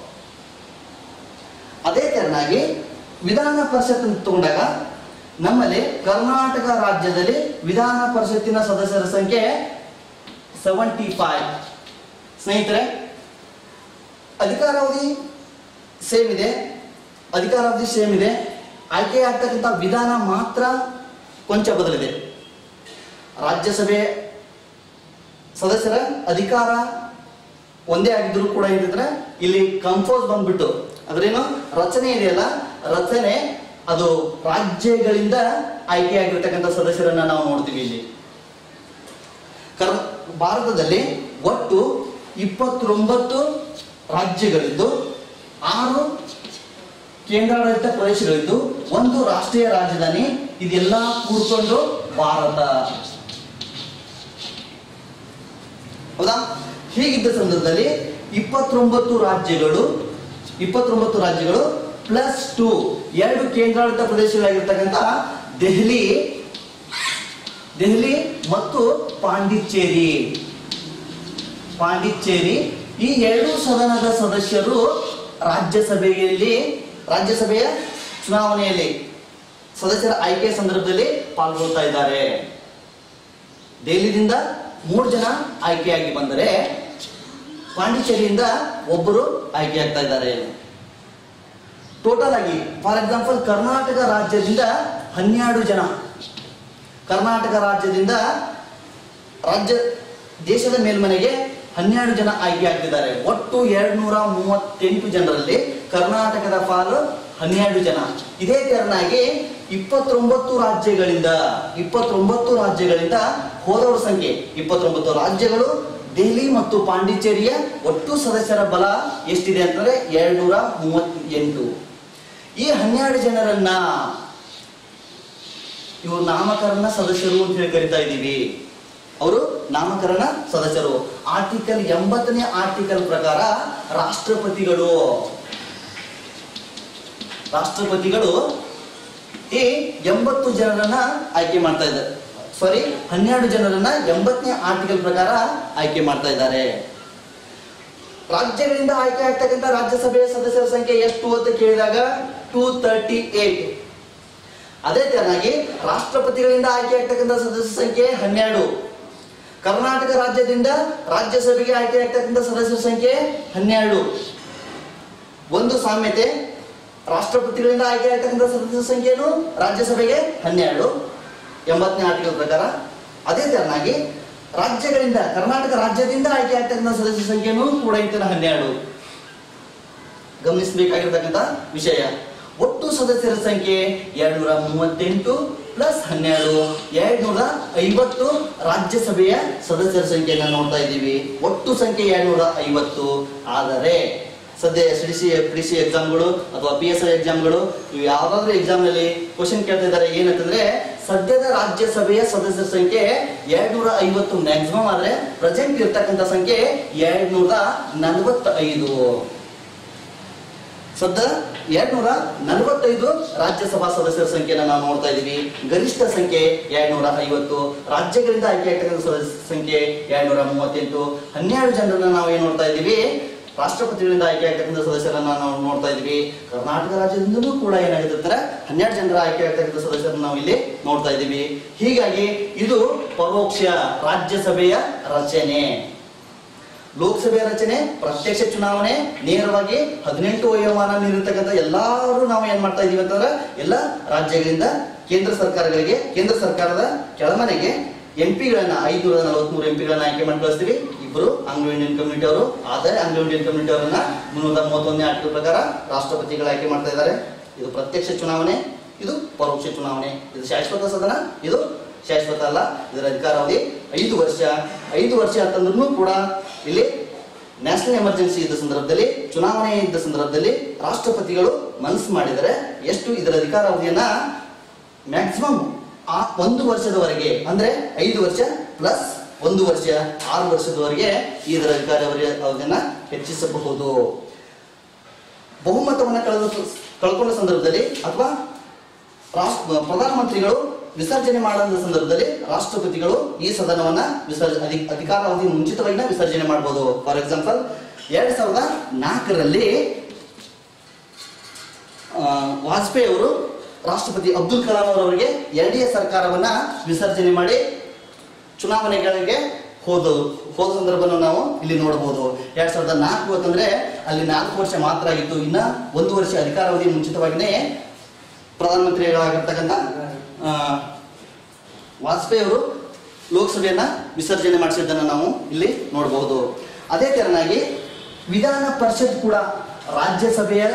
ಅದೇ ತೆರನಾಗಿ ವಿಧಾನ ಪರಿಷತ್ ಅಂತ ತಗೊಂಡಾಗ ನಮ್ಮಲ್ಲಿ ಕರ್ನಾಟಕ ರಾಜ್ಯದಲ್ಲಿ ವಿಧಾನ ಪರಿಷತ್ತಿನ ಸದಸ್ಯರ ಸಂಖ್ಯೆ ಸೆವೆಂಟಿ ಫೈವ್ ಸ್ನೇಹಿತರೆ ಅಧಿಕಾರಾವಧಿ ಸೇಮ್ ಇದೆ ಅಧಿಕಾರಾವಧಿ ಸೇಮ್ ಇದೆ ಆಯ್ಕೆ ಆಗ್ತಕ್ಕಂಥ ವಿಧಾನ ಮಾತ್ರ ಕೊಂಚ ಬದಲಿದೆ ರಾಜ್ಯಸಭೆ ಸದಸ್ಯರ ಅಧಿಕಾರ ಒಂದೇ ಆಗಿದ್ರು ಕೂಡ ಏನಿದ್ರೆ ಇಲ್ಲಿ ಕಂಫೋಸ್ ಬಂದ್ಬಿಟ್ಟು ಅದ್ರೇನು ರಚನೆ ಇದೆಯಲ್ಲ ರಚನೆ ಅದು ರಾಜ್ಯಗಳಿಂದ ಆಯ್ಕೆಯಾಗಿರ್ತಕ್ಕಂಥ ಸದಸ್ಯರನ್ನ ನಾವು ನೋಡ್ತೀವಿ ಇಲ್ಲಿ ಕರ್ ಭಾರತದಲ್ಲಿ ಒಟ್ಟು ಇಪ್ಪತ್ತೊಂಬತ್ತು ರಾಜ್ಯಗಳಿದ್ದು ಆರು ಕೇಂದ್ರಾಡಳಿತ ಪ್ರದೇಶಗಳಿದ್ದು ಒಂದು ರಾಷ್ಟ್ರೀಯ ರಾಜಧಾನಿ ಇದೆಲ್ಲ ಕೂಡ್ಕೊಂಡು ಭಾರತ ಹೌದಾ ಹೀಗಿದ್ದ ಸಂದರ್ಭದಲ್ಲಿ ಇಪ್ಪತ್ತೊಂಬತ್ತು ರಾಜ್ಯಗಳು ಇಪ್ಪತ್ತೊಂಬತ್ತು ರಾಜ್ಯಗಳು ಪ್ಲಸ್ ಟು ಎರಡು ಕೇಂದ್ರಾಡಳಿತ ಪ್ರದೇಶಗಳಾಗಿರ್ತಕ್ಕಂಥ ದೆಹಲಿ ದೆಹಲಿ ಮತ್ತು ಪಾಂಡಿಚೇರಿ ಪಾಂಡಿಚೇರಿ ಈ ಎರಡು ಸದನದ ಸದಸ್ಯರು ರಾಜ್ಯಸಭೆಯಲ್ಲಿ ರಾಜ್ಯಸಭೆಯ ಚುನಾವಣೆಯಲ್ಲಿ ಸದಸ್ಯರ ಆಯ್ಕೆ ಸಂದರ್ಭದಲ್ಲಿ ಪಾಲ್ಗೊಳ್ತಾ ಇದ್ದಾರೆ ದೆಹಲಿದಿಂದ ಮೂರು ಜನ ಆಯ್ಕೆಯಾಗಿ ಬಂದರೆ ಪಾಂಡಿಚೇರಿಯಿಂದ ಒಬ್ಬರು ಆಯ್ಕೆಯಾಗ್ತಾ ಇದ್ದಾರೆ ಟೋಟಲ್ ಆಗಿ ಫಾರ್ ಎಕ್ಸಾಂಪಲ್ ಕರ್ನಾಟಕ ರಾಜ್ಯದಿಂದ ಹನ್ನೆರಡು ಜನ ಕರ್ನಾಟಕ ರಾಜ್ಯದಿಂದ ರಾಜ್ಯ ದೇಶದ ಮೇಲ್ಮನೆಗೆ ಹನ್ನೆರಡು ಜನ ಆಯ್ಕೆ ಆಗ್ತಿದ್ದಾರೆ ಒಟ್ಟು ಎರಡ್ ನೂರ ಮೂವತ್ತೆಂಟು ಜನರಲ್ಲಿ ಕರ್ನಾಟಕದ ಪಾಲು ಹನ್ನೆರಡು ಜನ ಇದೇ ತೆರನಾಗಿ ಇಪ್ಪತ್ತೊಂಬತ್ತು ರಾಜ್ಯಗಳಿಂದ ಇಪ್ಪತ್ತೊಂಬತ್ತು ರಾಜ್ಯಗಳಿಂದ ಹೋದವರ ಸಂಖ್ಯೆ ಇಪ್ಪತ್ತೊಂಬತ್ತು ರಾಜ್ಯಗಳು ದೆಹಲಿ ಮತ್ತು ಪಾಂಡಿಚೇರಿಯ ಒಟ್ಟು ಸದಸ್ಯರ ಬಲ ಎಷ್ಟಿದೆ ಅಂತಂದ್ರೆ ಎರಡ್ ನೂರ ಮೂವತ್ತೆಂಟು ಈ ಹನ್ನೆರಡು ಜನರನ್ನ ಇವರು ನಾಮಕರಣ ಸದಸ್ಯರು ಅಂತ ಹೇಳಿ ಕರಿತಾ ಇದ್ದೀವಿ ಅವರು ನಾಮಕರಣ ಸದಸ್ಯರು ಆರ್ಟಿಕಲ್ ಎಂಬತ್ತನೇ ಆರ್ಟಿಕಲ್ ಪ್ರಕಾರ ರಾಷ್ಟ್ರಪತಿಗಳು ರಾಷ್ಟ್ರಪತಿಗಳು ಈ ಎಂಬತ್ತು ಜನರನ್ನ ಆಯ್ಕೆ ಮಾಡ್ತಾ ಇದ್ದಾರೆ ಸಾರಿ ಹನ್ನೆರಡು ಜನರನ್ನ ಎಂಬತ್ತನೇ ಆರ್ಟಿಕಲ್ ಪ್ರಕಾರ ಆಯ್ಕೆ ಮಾಡ್ತಾ ಇದ್ದಾರೆ ರಾಜ್ಯಗಳಿಂದ ಆಯ್ಕೆ ಆಗ್ತಕ್ಕಂಥ ರಾಜ್ಯಸಭೆಯ ಸದಸ್ಯರ ಸಂಖ್ಯೆ ಎಷ್ಟು ಅಂತ ಕೇಳಿದಾಗ ಟೂ ತರ್ಟಿ ಏಟ್ ಅದೇ ತೆರನಾಗಿ ರಾಷ್ಟ್ರಪತಿಗಳಿಂದ ಆಯ್ಕೆ ಆಗ್ತಕ್ಕಂಥ ಸದಸ್ಯರ ಸಂಖ್ಯೆ ಹನ್ನೆರಡು ಕರ್ನಾಟಕ ರಾಜ್ಯದಿಂದ ರಾಜ್ಯಸಭೆಗೆ ಆಯ್ಕೆ ಆಗ್ತಕ್ಕಂಥ ಸದಸ್ಯರ ಸಂಖ್ಯೆ ಹನ್ನೆರಡು ಒಂದು ಸಾಮ್ಯತೆ ರಾಷ್ಟ್ರಪತಿಗಳಿಂದ ಆಯ್ಕೆ ಆಗ್ತಕ್ಕಂಥ ಸದಸ್ಯರ ಸಂಖ್ಯೆನು ರಾಜ್ಯಸಭೆಗೆ ಹನ್ನೆರಡು ಎಂಬತ್ತನೇ ಆರ್ಟಿಕಲ್ ಪ್ರಕಾರ ಅದೇ ತೆರನಾಗಿ ರಾಜ್ಯಗಳಿಂದ ಕರ್ನಾಟಕ ರಾಜ್ಯದಿಂದ ಆಯ್ಕೆ ಆಗ್ತಕ್ಕಂಥ ಸದಸ್ಯರ ಸಂಖ್ಯೆನೂ ಕೂಡ ಇಂತನ ಹನ್ನೆರಡು ಗಮನಿಸಬೇಕಾಗಿರ್ತಕ್ಕಂಥ ವಿಷಯ ಒಟ್ಟು ಸದಸ್ಯರ ಸಂಖ್ಯೆ ಎರಡ್ನೂರ ಮೂವತ್ತೆಂಟು ಪ್ಲಸ್ ಹನ್ನೆರಡು ಎರಡ್ನೂರ ಐವತ್ತು ರಾಜ್ಯಸಭೆಯ ಸದಸ್ಯರ ಸಂಖ್ಯೆಯನ್ನು ನೋಡ್ತಾ ಇದ್ದೀವಿ ಒಟ್ಟು ಸಂಖ್ಯೆ ಎರಡ್ನೂರ ಐವತ್ತು ಆದರೆ ಸದ್ಯ S D C P C ಎಕ್ಸಾಮ್ಗಳು ಅಥವಾ ಪಿ ಎಸ್ ಐ ಎಕ್ಸಾಮ್ಗಳು ಇವು ಯಾವ್ದಾದ್ರು ಎಕ್ಸಾಮ್ನಲ್ಲಿ ಕ್ವಶನ್ ಕೇಳ್ತಾ ಇದ್ದಾರೆ ಏನಂತಂದ್ರೆ ಸದ್ಯದ ರಾಜ್ಯಸಭೆಯ ಸದಸ್ಯರ ಸಂಖ್ಯೆ ಎರಡ್ನೂರ ಐವತ್ತು ಮ್ಯಾಕ್ಸಿಮಮ್ ಆದ್ರೆ ಪ್ರೆಸೆಂಟ್ ಇರ್ತಕ್ಕಂಥ ಸಂಖ್ಯೆ ಎರಡ್ನೂರ ನಲವತ್ತೈದು ಸದ್ಯ ಎರಡ್ನೂರ ನಲವತ್ತೈದು ರಾಜ್ಯಸಭಾ ಸದಸ್ಯರ ಸಂಖ್ಯೆನ ನಾವು ನೋಡ್ತಾ ಇದ್ದೀವಿ ಗರಿಷ್ಠ ಸಂಖ್ಯೆ ಎರಡ್ನೂರ ಐವತ್ತು ರಾಜ್ಯಗಳಿಂದ ಆಯ್ಕೆ ಆಗ್ತಕ್ಕಂಥ ಸದಸ್ಯರ ಸಂಖ್ಯೆ ಎರಡ್ನೂರ ಮೂವತ್ತೆಂಟು ಹನ್ನೆರಡು ಜನರನ್ನ ನಾವು ಏನ್ ನೋಡ್ತಾ ಇದ್ದೀವಿ ರಾಷ್ಟ್ರಪತಿಗಳಿಂದ ಆಯ್ಕೆ ಆಗ್ತಕ್ಕಂಥ ಸದಸ್ಯರನ್ನ ನಾವು ನೋಡ್ತಾ ಇದ್ದೀವಿ ಕರ್ನಾಟಕ ರಾಜ್ಯದಿಂದಲೂ ಕೂಡ ಏನಾಗಿದೆ ಅಂದ್ರೆ ಹನ್ನೆರಡು ಜನರ ಆಯ್ಕೆ ಆಗ್ತಕ್ಕಂಥ ಸದಸ್ಯರನ್ನ ನಾವು ಇಲ್ಲಿ ನೋಡ್ತಾ ಇದ್ದೀವಿ ಹೀಗಾಗಿ ಇದು ಪರೋಕ್ಷ ರಾಜ್ಯಸಭೆಯ ರಚನೆ ಲೋಕಸಭೆ ರಚನೆ ಪ್ರತ್ಯಕ್ಷ ಚುನಾವಣೆ ನೇರವಾಗಿ ಹದಿನೆಂಟು ವಯೋಮಾನ ಮೀರಿರ್ತಕ್ಕಂಥ ಎಲ್ಲರೂ ನಾವು ಏನ್ ಮಾಡ್ತಾ ಇದೀವಿ ಅಂತಂದ್ರೆ ಎಲ್ಲ ರಾಜ್ಯಗಳಿಂದ ಕೇಂದ್ರ ಸರ್ಕಾರಗಳಿಗೆ ಕೇಂದ್ರ ಸರ್ಕಾರದ ಕೆಳಮನೆಗೆ ಎಂ ಪಿಗಳನ್ನ ಐದುನೂರ ನಲವತ್ಮೂರು ಎಂ ಪಿಗಳನ್ನ ಆಯ್ಕೆ ಮಾಡಿ ಕಳಿಸ್ತೀವಿ ಇಬ್ಬರು ಆಂಗ್ಲೋ ಇಂಡಿಯನ್ ಕಮ್ಯುನಿಟಿ ಅವರು ಆದರೆ ಆಂಗ್ಲೋ ಇಂಡಿಯನ್ ಕಮ್ಯುನಿಟಿ ಅವರನ್ನ ಮುನ್ನೂರ ಮೂವತ್ತೊಂದನೇ ಆರ್ಟಿಕಲ್ ಪ್ರಕಾರ ರಾಷ್ಟ್ರಪತಿಗಳು ಆಯ್ಕೆ ಮಾಡ್ತಾ ಇದ್ದಾರೆ ಇದು ಪ್ರತ್ಯಕ್ಷ ಚುನಾವಣೆ ಇದು ಪರೋಕ್ಷ ಚುನಾವಣೆ ಇದು ಶಾಶ್ವತ ಸದನ ಇದು ಶಾಶ್ವತ ಅಲ್ಲ ಇದರ ಅಧಿಕಾರಾವಧಿ ಐದು ವರ್ಷ ಐದು ವರ್ಷ ಅಂತಂದ್ರೂ ಕೂಡ ಇಲ್ಲಿ ನ್ಯಾಷನಲ್ ಎಮರ್ಜೆನ್ಸಿ ಇದ್ದ ಸಂದರ್ಭದಲ್ಲಿ ಚುನಾವಣೆ ಇದ್ದ ಸಂದರ್ಭದಲ್ಲಿ ರಾಷ್ಟ್ರಪತಿಗಳು ಮನಸ್ಸು ಮಾಡಿದರೆ ಎಷ್ಟು ಇದರ ಅಧಿಕಾರಾವಧಿಯನ್ನ ಮ್ಯಾಕ್ಸಿಮಮ್ ಆ ಒಂದು ವರ್ಷದವರೆಗೆ ಅಂದ್ರೆ ಐದು ವರ್ಷ ಪ್ಲಸ್ ಒಂದು ವರ್ಷ ಆರು ವರ್ಷದವರೆಗೆ ಇದರ ಅಧಿಕಾರಾವಧಿ ಅವಧಿಯನ್ನ ಹೆಚ್ಚಿಸಬಹುದು ಬಹುಮತವನ್ನ ಕಳೆದ ಕಳ್ಕೊಂಡ ಸಂದರ್ಭದಲ್ಲಿ ಅಥವಾ ರಾಷ್ಟ್ರ ಪ್ರಧಾನಮಂತ್ರಿಗಳು ವಿಸರ್ಜನೆ ಮಾಡುವ ಸಂದರ್ಭದಲ್ಲಿ ರಾಷ್ಟ್ರಪತಿಗಳು ಈ ಸದನವನ್ನ ವಿಸರ್ಜ ಅಧಿ- ಅಧಿಕಾರಾವಧಿ ಮುಂಚಿತವಾಗಿ ವಿಸರ್ಜನೆ ಮಾಡಬಹುದು ಫಾರ್ ಎಕ್ಸಾಂಪಲ್ ಎರಡ್ ಸಾವಿರದ ನಾಲ್ಕರಲ್ಲಿ ಆ, ವಾಜಪೇಯಿ ಅವರು ರಾಷ್ಟ್ರಪತಿ ಅಬ್ದುಲ್ ಕಲಾಂ ಅವರವರಿಗೆ ಎನ್ ಡಿ ಎ ಸರ್ಕಾರವನ್ನ ವಿಸರ್ಜನೆ ಮಾಡಿ ಚುನಾವಣೆಗಳಿಗೆ ಹೋದ ಹೋದ ಸಂದರ್ಭವನ್ನು ನಾವು ಇಲ್ಲಿ ನೋಡಬಹುದು ಎರಡ್ ಸಾವಿರದ ನಾಲ್ಕು ಅಂತಂದ್ರೆ ಅಲ್ಲಿ ನಾಲ್ಕು ವರ್ಷ ಮಾತ್ರ ಆಗಿತ್ತು ಇನ್ನ ಒಂದು ವರ್ಷ ಅಧಿಕಾರಾವಧಿ ಮುಂಚಿತವಾಗಿನೇ ಪ್ರಧಾನಮಂತ್ರಿಗಳಾಗಿರ್ತಕ್ಕಂಥ ಆ, ವಾಜಪೇಯಿ ಅವರು ಲೋಕಸಭೆಯನ್ನ ವಿಸರ್ಜನೆ ಮಾಡಿಸಿದ್ದನ್ನು ನಾವು ಇಲ್ಲಿ ನೋಡಬಹುದು ಅದೇ ತೆರನಾಗಿ ವಿಧಾನ ಪರಿಷತ್ ಕೂಡ ರಾಜ್ಯಸಭೆಯ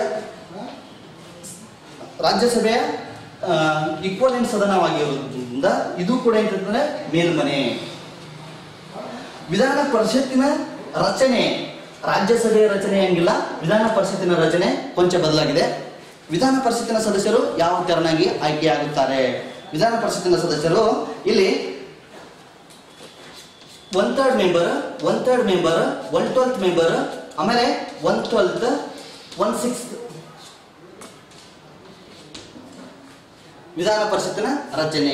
ರಾಜ್ಯಸಭೆಯ ಈಕ್ವಲೆಂಟ್ ಸದನವಾಗಿರುವುದರಿಂದ ಇದು ಕೂಡ ఏంటంటే ಮೇಲ್ಮನೆ ವಿಧಾನ ಪರಿಷತ್ತಿನ ರಚನೆ ರಾಜ್ಯಸಭೆಯ ರಚನೆ ಹಂಗಿಲ್ಲ ವಿಧಾನ ಪರಿಷತ್ತಿನ ರಚನೆ ಕೊಂಚ ಬದಲಾಗಿದೆ ವಿಧಾನ ಪರಿಷತ್ತಿನ ಸದಸ್ಯರು ಯಾವ ತೆರನಾಗಿ ಆಯ್ಕೆಯಾಗುತ್ತಾರೆ ವಿಧಾನ ಪರಿಷತ್ತಿನ ಸದಸ್ಯರು ಇಲ್ಲಿ one third member one third member one twelfth member ಆಮೇಲೆ ಒನ್ ಟ್ವೆಲ್ತ್ ಒನ್ ಸಿಕ್ಸ್ತ್ ವಿಧಾನ ಪರಿಷತ್ತಿನ ರಚನೆ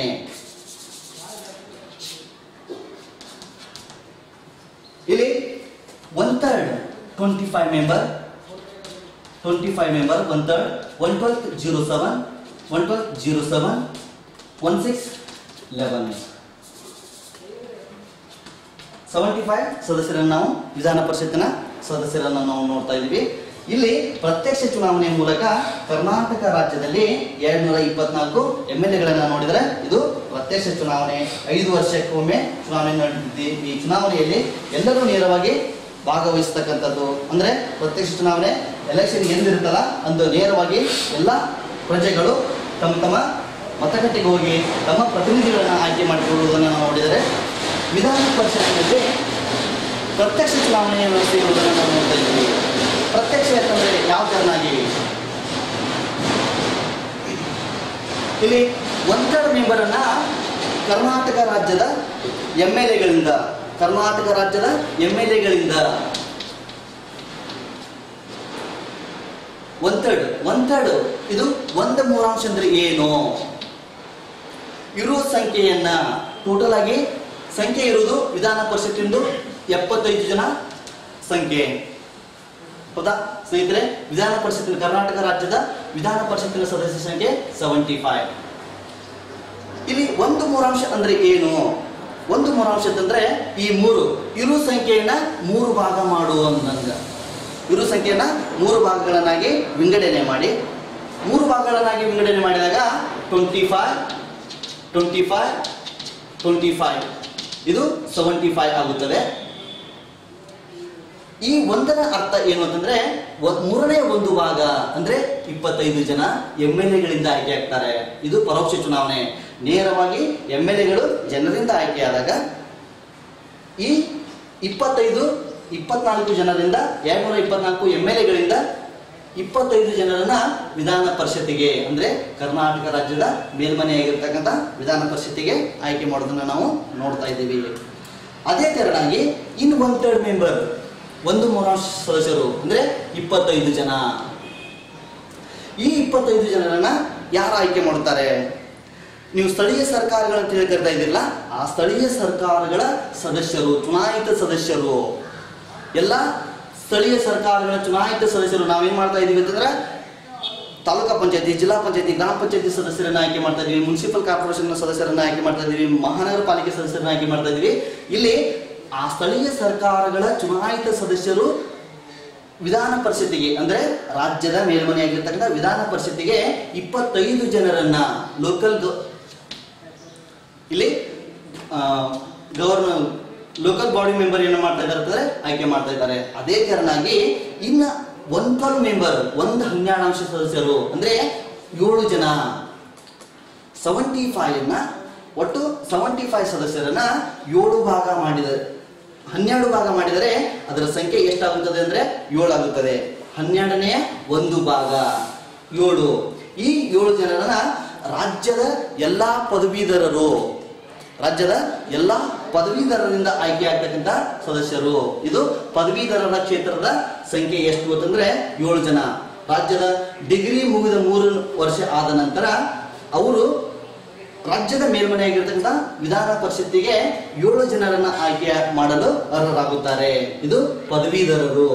ಇಲ್ಲಿ one third twenty five member twenty five member one third one twelfth zero seven one twelfth zero seven one six eleven seventy five ಸದಸ್ಯರನ್ನು ನಾವು ವಿಧಾನ ಪರಿಷತ್ತಿನ ಸದಸ್ಯರನ್ನು ನಾವು ನೋಡ್ತಾ ಇದ್ದೀವಿ ಇಲ್ಲಿ ಪ್ರತ್ಯಕ್ಷ ಚುನಾವಣೆ ಮೂಲಕ ಕರ್ನಾಟಕ ರಾಜ್ಯದಲ್ಲಿ ಎರಡ್ನೂರ ಇಪ್ಪತ್ನಾಲ್ಕು ಎಂ ಎಲ್ ಎಗಳನ್ನ ನೋಡಿದರೆ ಇದು ಪ್ರತ್ಯಕ್ಷ ಚುನಾವಣೆ ಐದು ವರ್ಷಕ್ಕೊಮ್ಮೆ ಚುನಾವಣೆ ನಡೆದಿದೆ ಈ ಚುನಾವಣೆಯಲ್ಲಿ ಎಲ್ಲರೂ ನೇರವಾಗಿ ಭಾಗವಹಿಸ್ತಕ್ಕಂಥದ್ದು ಅಂದ್ರೆ ಪ್ರತ್ಯಕ್ಷ ಚುನಾವಣೆ ಎಲೆಕ್ಷನ್ ಎಂದಿರುತ್ತಲ್ಲ ಅಂದು ನೇರವಾಗಿ ಎಲ್ಲ ಪ್ರಜೆಗಳು ತಮ್ಮ ತಮ್ಮ ಮತಗಟ್ಟೆಗೆ ಹೋಗಿ ತಮ್ಮ ಪ್ರತಿನಿಧಿಗಳನ್ನು ಆಯ್ಕೆ ಮಾಡಿಕೊಳ್ಳುವುದನ್ನು ನಾವು ನೋಡಿದರೆ ವಿಧಾನ ಪರಿಷತ್ತಿನಲ್ಲಿ ಪ್ರತ್ಯಕ್ಷ ಚುನಾವಣೆಯ ವ್ಯವಸ್ಥೆ ಇರುವುದನ್ನು ನಾವು ನೋಡ್ತಾ ಇದ್ದೀವಿ ಪ್ರತ್ಯಕ್ಷ ಯಾಕಂದ್ರೆ ಯಾವ ತೆರನಾಗಿ ಇಲ್ಲಿ ಒನ್ ಥರ್ಡ್ ಮೆಂಬರ್ ಅನ್ನ ಕರ್ನಾಟಕ ರಾಜ್ಯದ ಎಂ ಎಲ್ ಎಗಳಿಂದ ಕರ್ನಾಟಕ ರಾಜ್ಯದ ಎಂ ಎಲ್ ಎಗಳಿಂದ ಒನ್ ಥರ್ಡ್ ಒನ್ ಥರ್ಡ್ ಇದು ಒಂದು ಮೂರಾಂಶ ಅಂದ್ರೆ ಏನು ಇರುವ ಸಂಖ್ಯೆಯನ್ನ ಟೋಟಲ್ ಆಗಿ ಸಂಖ್ಯೆ ಇರುವುದು ವಿಧಾನ ಪರಿಷತ್ತಿಂದು ಎಪ್ಪತ್ತೈದು ಜನ ಸಂಖ್ಯೆ ಹೌದಾ ಸ್ನೇಹಿತರೆ ವಿಧಾನ ಪರಿಷತ್ತಿನ ಕರ್ನಾಟಕ ರಾಜ್ಯದ ವಿಧಾನ ಪರಿಷತ್ತಿನ ಸದಸ್ಯ ಸಂಖ್ಯೆ ಸೆವೆಂಟಿ ಫೈವ್ ಇಲ್ಲಿ ಒಂದು ಮೂರಾಂಶ ಅಂದ್ರೆ ಏನು ಒಂದು ಮೂರಾಂಶ ಅಂತಂದ್ರೆ ಈ ಮೂರು ಇರು ಸಂಖ್ಯೆಯನ್ನ ಮೂರು ಭಾಗ ಮಾಡುವಂದಂಗ ಇರು ಸಂಖ್ಯೆಯನ್ನ ಮೂರು ಭಾಗಗಳನ್ನಾಗಿ ವಿಂಗಡಣೆ ಮಾಡಿ ಮೂರು ಭಾಗಗಳನ್ನಾಗಿ ವಿಂಗಡಣೆ ಮಾಡಿದಾಗ twenty five twenty five twenty five ಇದು ಸೆವೆಂಟಿ ಫೈವ್ ಆಗುತ್ತದೆ ಈ ಒಂದರ ಅರ್ಥ ಏನು ಅಂತಂದ್ರೆ ಒ- ಮೂರನೇ ಒಂದು ಭಾಗ ಅಂದ್ರೆ ಇಪ್ಪತ್ತೈದು ಜನ ಎಂ ಎಲ್ ಎಗಳಿಂದ ಆಯ್ಕೆ ಆಗ್ತಾರೆ ಇದು ಪರೋಕ್ಷ ಚುನಾವಣೆ ನೇರವಾಗಿ ಎಂ ಎಲ್ ಎಗಳು ಜನರಿಂದ ಆಯ್ಕೆಯಾದಾಗ ಈ ಇಪ್ಪತ್ತೈದು ಇಪ್ಪತ್ನಾಲ್ಕು ಜನರಿಂದ ಎರಡ್ನೂರ ಇಪ್ಪತ್ನಾಲ್ಕು ಎಂ ಎಲ್ ಎಗಳಿಂದ ಇಪ್ಪತ್ತೈದು ಜನರನ್ನ ವಿಧಾನ ಪರಿಷತ್ತಿಗೆ ಅಂದ್ರೆ ಕರ್ನಾಟಕ ರಾಜ್ಯದ ಮೇಲ್ಮನೆಯಾಗಿರ್ತಕ್ಕಂಥ ವಿಧಾನ ಪರಿಷತ್ತಿಗೆ ಆಯ್ಕೆ ಮಾಡೋದನ್ನ ನಾವು ನೋಡ್ತಾ ಇದ್ದೀವಿ ಅದೇ ತೆರನಾಗಿ ಇನ್ ಒನ್ ಥರ್ಡ್ ಮೆಂಬರ್ ಒಂದು ಮೂರಾಂಶ ಸದಸ್ಯರು ಅಂದ್ರೆ ಇಪ್ಪತ್ತೈದು ಜನ ಈ ಇಪ್ಪತ್ತೈದು ಜನರನ್ನ ಯಾರು ಆಯ್ಕೆ ಮಾಡ್ತಾರೆ ನೀವು ಸ್ಥಳೀಯ ಸರ್ಕಾರಗಳ ತಿಳಿ ಕರಿತಾ ಇದ್ದಿರಲ್ಲ ಆ ಸ್ಥಳೀಯ ಸರ್ಕಾರಗಳ ಸದಸ್ಯರು ಚುನಾಯಿತ ಸದಸ್ಯರು ಎಲ್ಲ ಸ್ಥಳೀಯ ಸರ್ಕಾರಗಳ ಚುನಾಯಿತ ಸದಸ್ಯರು ನಾವೇನ್ ಮಾಡ್ತಾ ಇದೀವಿ ಅಂತಂದ್ರೆ ತಾಲೂಕಾ ಪಂಚಾಯತಿ ಜಿಲ್ಲಾ ಪಂಚಾಯತಿ ಗ್ರಾಮ ಪಂಚಾಯತಿ ಸದಸ್ಯರನ್ನ ಆಯ್ಕೆ ಮಾಡ್ತಾ ಇದೀವಿ ಮುನ್ಸಿಪಲ್ ಕಾರ್ಪೊರೇಷನ್ ಸದಸ್ಯರನ್ನ ಆಯ್ಕೆ ಮಾಡ್ತಾ ಇದೀವಿ ಮಹಾನಗರ ಪಾಲಿಕೆ ಸದಸ್ಯರನ್ನ ಆಯ್ಕೆ ಮಾಡ್ತಾ ಇದೀವಿ ಇಲ್ಲಿ ಆ ಸ್ಥಳೀಯ ಸರ್ಕಾರಗಳ ಚುನಾಯಿತ ಸದಸ್ಯರು ವಿಧಾನ ಪರಿಷತ್ತಿಗೆ ಅಂದ್ರೆ ರಾಜ್ಯದ ಮೇಲ್ಮನೆಯಾಗಿರ್ತಕ್ಕಂಥ ವಿಧಾನ ಪರಿಷತ್ತಿಗೆ ಇಪ್ಪತ್ತೈದು ಜನರನ್ನ ಲೋಕಲ್ ಇಲ್ಲಿ ಗವರ್ನರ್ ಲೋಕಲ್ ಬಾಡಿ ಮೆಂಬರ್ ಏನು ಮಾಡ್ತಾ ಇದ್ದಾರೆ ಅಂತಂದ್ರೆ ಆಯ್ಕೆ ಮಾಡ್ತಾ ಇದ್ದಾರೆ ಅದೇ ಕಾರಣಾಗಿ ಇನ್ನ ಒನ್ ಟ್ವೆಲ್ ಮೆಂಬರ್ ಒಂದು ಹನ್ನೆರಡು ಸದಸ್ಯರು ಅಂದ್ರೆ ಏಳು ಜನ ಸೆವೆಂಟಿ ಫೈವ್ ನ ಒಟ್ಟು ಸೆವೆಂಟಿ ಫೈವ್ ಸದಸ್ಯರನ್ನ ಏಳು ಭಾಗ ಮಾಡಿದ ಹನ್ನೆರಡು ಭಾಗ ಮಾಡಿದರೆ ಅದರ ಸಂಖ್ಯೆ ಎಷ್ಟಾಗುತ್ತದೆ ಅಂದ್ರೆ ಏಳು ಆಗುತ್ತದೆ ಹನ್ನೆರಡನೆಯ ಒಂದು ಭಾಗ ಏಳು ಈ ಏಳು ಜನರನ್ನ ರಾಜ್ಯದ ಎಲ್ಲಾ ಪದವೀಧರರು ರಾಜ್ಯದ ಎಲ್ಲಾ ಪದವೀಧರರಿಂದ ಆಯ್ಕೆ ಆಗ್ತಕ್ಕಂಥ ಸದಸ್ಯರು ಇದು ಪದವೀಧರರ ಕ್ಷೇತ್ರದ ಸಂಖ್ಯೆ ಎಷ್ಟು ಅಂತಂದ್ರೆ ಏಳು ಜನ ರಾಜ್ಯದ ಡಿಗ್ರಿ ಮುಗಿದ ಮೂರು ವರ್ಷ ಆದ ನಂತರ ಅವರು ರಾಜ್ಯದ ಮೇಲ್ಮನೆಯಾಗಿರ್ತಕ್ಕಂಥ ವಿಧಾನ ಪರಿಷತ್ತಿಗೆ ಏಳು ಜನರನ್ನ ಆಯ್ಕೆ ಮಾಡಲು ಅರ್ಹರಾಗುತ್ತಾರೆ ಇದು ಪದವೀಧರರು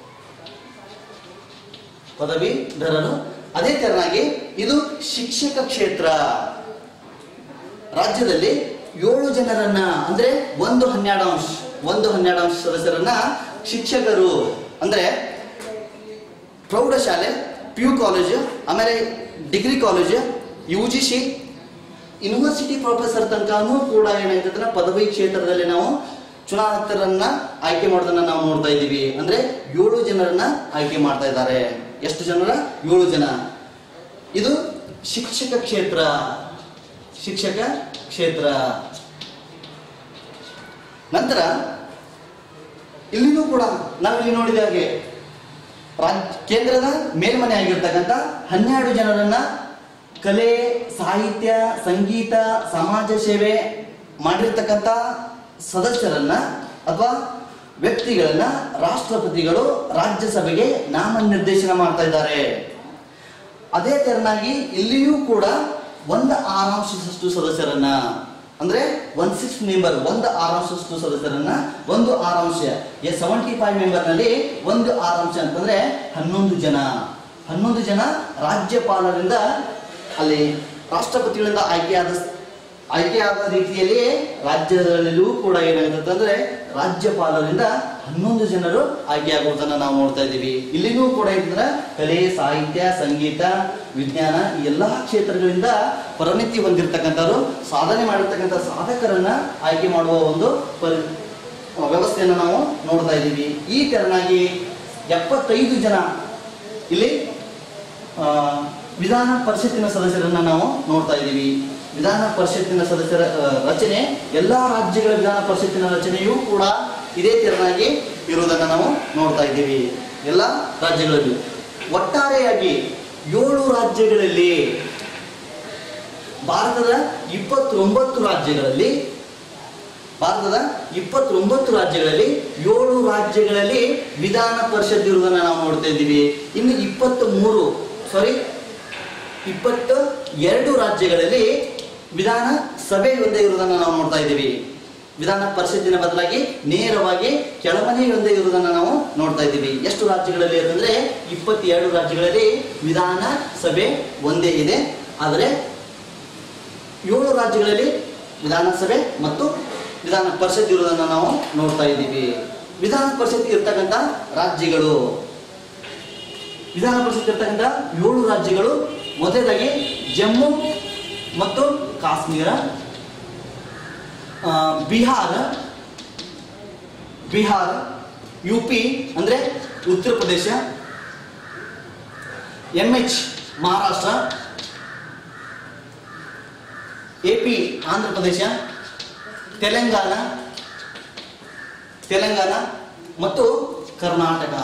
ಪದವೀಧರರು ಅದೇ ತೆರನಾಗಿ ಇದು ಶಿಕ್ಷಕ ಕ್ಷೇತ್ರ ರಾಜ್ಯದಲ್ಲಿ ಏಳು ಜನರನ್ನ ಅಂದ್ರೆ ಒಂದು ಹನ್ನೆರಡು ಅಂಶ ಒಂದು ಹನ್ನೆರಡು ಅಂಶ ಸದಸ್ಯರನ್ನ ಶಿಕ್ಷಕರು ಅಂದ್ರೆ ಪ್ರೌಢಶಾಲೆ ಪಿ ಯು ಕಾಲೇಜು ಆಮೇಲೆ degree college U G C university professor ತನಕನೂ ಕೂಡ ಏನಾಯ್ತಂದ್ರೆ ಪದವಿ ಕ್ಷೇತ್ರದಲ್ಲಿ ನಾವು ಚುನಾಯಿತರನ್ನ ಆಯ್ಕೆ ಮಾಡೋದನ್ನ ನಾವು ನೋಡ್ತಾ ಇದ್ದೀವಿ ಅಂದ್ರೆ ಏಳು ಜನರನ್ನ ಆಯ್ಕೆ ಮಾಡ್ತಾ ಇದ್ದಾರೆ ಎಷ್ಟು ಜನರ ಏಳು ಜನ ಇದು ಶಿಕ್ಷಕ ಕ್ಷೇತ್ರ ಶಿಕ್ಷಕ ಕ್ಷೇತ್ರ ನಂತರ ಇಲ್ಲಿನೂ ಕೂಡ ನಾವಿಲ್ಲಿ ನೋಡಿದ ಹಾಗೆ ರಾಜ್ ಕೇಂದ್ರದ ಮೇಲ್ಮನೆ ಆಗಿರ್ತಕ್ಕಂಥ ಹನ್ನೆರಡು ಜನರನ್ನ ಕಲೆ ಸಾಹಿತ್ಯ ಸಂಗೀತ ಸಮಾಜ ಸೇವೆ ಮಾಡಿರ್ತಕ್ಕಂಥ ಸದಸ್ಯರನ್ನ ಅಥವಾ ವ್ಯಕ್ತಿಗಳನ್ನ ರಾಷ್ಟ್ರಪತಿಗಳು ರಾಜ್ಯಸಭೆಗೆ ನಾಮನಿರ್ದೇಶನ ಮಾಡ್ತಾ ಇದ್ದಾರೆ ಅದೇ ತೆರನಾಗಿ ಇಲ್ಲಿಯೂ ಕೂಡ ಒಂದು ಆರಾಂಶದಷ್ಟು ಸದಸ್ಯರನ್ನ ಅಂದ್ರೆ ಒನ್ ಸಿಕ್ಸ್ ಮೆಂಬರ್ ಒಂದು ಆರಾಂಶದಷ್ಟು ಸದಸ್ಯರನ್ನ ಒಂದು ಆರಾಂಶ ಸೆವೆಂಟಿ ಫೈವ್ ಮೆಂಬರ್ ನಲ್ಲಿ ಒಂದು ಆರಾಂಶ ಅಂತಂದ್ರೆ ಹನ್ನೊಂದು ಜನ ಹನ್ನೊಂದು ಜನ ರಾಜ್ಯಪಾಲರಿಂದ ಅಲ್ಲಿ ರಾಷ್ಟ್ರಪತಿಗಳಿಂದ ಆಯ್ಕೆಯಾದ ಆಯ್ಕೆಯಾದ ರೀತಿಯಲ್ಲಿ ರಾಜ್ಯದಲ್ಲಿಯೂ ಕೂಡ ಏನಾಗುತ್ತೆ ಅಂದ್ರೆ ರಾಜ್ಯಪಾಲರಿಂದ ಹನ್ನೊಂದು ಜನರು ಆಯ್ಕೆಯಾಗುವುದನ್ನು ನಾವು ನೋಡ್ತಾ ಇದ್ದೀವಿ ಇಲ್ಲಿನೂ ಕೂಡ ಏನಂದ್ರೆ ಕಲೆ ಸಾಹಿತ್ಯ ಸಂಗೀತ ವಿಜ್ಞಾನ ಈ ಎಲ್ಲಾ ಕ್ಷೇತ್ರಗಳಿಂದ ಪರಿಣಿತಿ ಹೊಂದಿರತಕ್ಕಂಥವ್ರು ಸಾಧನೆ ಮಾಡಿರ್ತಕ್ಕಂಥ ಸಾಧಕರನ್ನ ಆಯ್ಕೆ ಮಾಡುವ ಒಂದು ಪರಿ ವ್ಯವಸ್ಥೆಯನ್ನು ನಾವು ನೋಡ್ತಾ ಇದ್ದೀವಿ ಈ ಕಾರಣಾಗಿ ಎಪ್ಪತ್ತೈದು ಜನ ಇಲ್ಲಿ ಆ, ವಿಧಾನ ಪರಿಷತ್ತಿನ ಸದಸ್ಯರನ್ನ ನಾವು ನೋಡ್ತಾ ಇದ್ದೀವಿ ವಿಧಾನ ಪರಿಷತ್ತಿನ ಸದಸ್ಯರ ಆ, ರಚನೆ ಎಲ್ಲಾ ರಾಜ್ಯಗಳ ವಿಧಾನ ಪರಿಷತ್ತಿನ ರಚನೆಯೂ ಕೂಡ ಇದೇ ತೆರನಾಗಿ ಇರುವುದನ್ನು ನಾವು ನೋಡ್ತಾ ಇದ್ದೀವಿ ಎಲ್ಲ ರಾಜ್ಯಗಳಲ್ಲಿ ಒಟ್ಟಾರೆಯಾಗಿ ಏಳು ರಾಜ್ಯಗಳಲ್ಲಿ ಭಾರತದ ಇಪ್ಪತ್ತೊಂಬತ್ತು ರಾಜ್ಯಗಳಲ್ಲಿ ಭಾರತದ ಇಪ್ಪತ್ತೊಂಬತ್ತು ರಾಜ್ಯಗಳಲ್ಲಿ ಏಳು ರಾಜ್ಯಗಳಲ್ಲಿ ವಿಧಾನ ಪರಿಷತ್ ಇರುವುದನ್ನು ನಾವು ನೋಡ್ತಾ ಇದ್ದೀವಿ ಇನ್ನು ಇಪ್ಪತ್ತ್ ಮೂರು ಸಾರಿ ಇಪ್ಪತ್ತ ಎರಡು ರಾಜ್ಯಗಳಲ್ಲಿ ವಿಧಾನ ಸಭೆ ಒಂದೇ ಇರುವುದನ್ನು ನಾವು ನೋಡ್ತಾ ಇದ್ದೀವಿ ವಿಧಾನ ಪರಿಷತ್ತಿನ ಬದಲಾಗಿ ನೇರವಾಗಿ ಕೆಳಮನೆ ಒಂದೇ ಇರುವುದನ್ನು ನಾವು ನೋಡ್ತಾ ಇದ್ದೀವಿ ಎಷ್ಟು ರಾಜ್ಯಗಳಲ್ಲಿ ಅಂತಂದ್ರೆ ಇಪ್ಪತ್ತೆರಡು ರಾಜ್ಯಗಳಲ್ಲಿ ವಿಧಾನ ಸಭೆ ಒಂದೇ ಇದೆ ಆದರೆ ಏಳು ರಾಜ್ಯಗಳಲ್ಲಿ ವಿಧಾನಸಭೆ ಮತ್ತು ವಿಧಾನ ಪರಿಷತ್ ಇರುವುದನ್ನು ನಾವು ನೋಡ್ತಾ ಇದ್ದೀವಿ ವಿಧಾನ ಪರಿಷತ್ ಇರ್ತಕ್ಕಂಥ ರಾಜ್ಯಗಳು ವಿಧಾನ ಪರಿಷತ್ ಇರ್ತಕ್ಕಂಥ ಏಳು ರಾಜ್ಯಗಳು ಮೊದಲದಾಗಿ ಜಮ್ಮು ಮತ್ತು ಕಾಶ್ಮೀರ ಆ, ಬಿಹಾರ ಬಿಹಾರ ಯು ಪಿ ಅಂದರೆ Uttar Pradesh M H Maharashtra A P Andhra Pradesh Telangana Telangana ಮತ್ತು ಕರ್ನಾಟಕ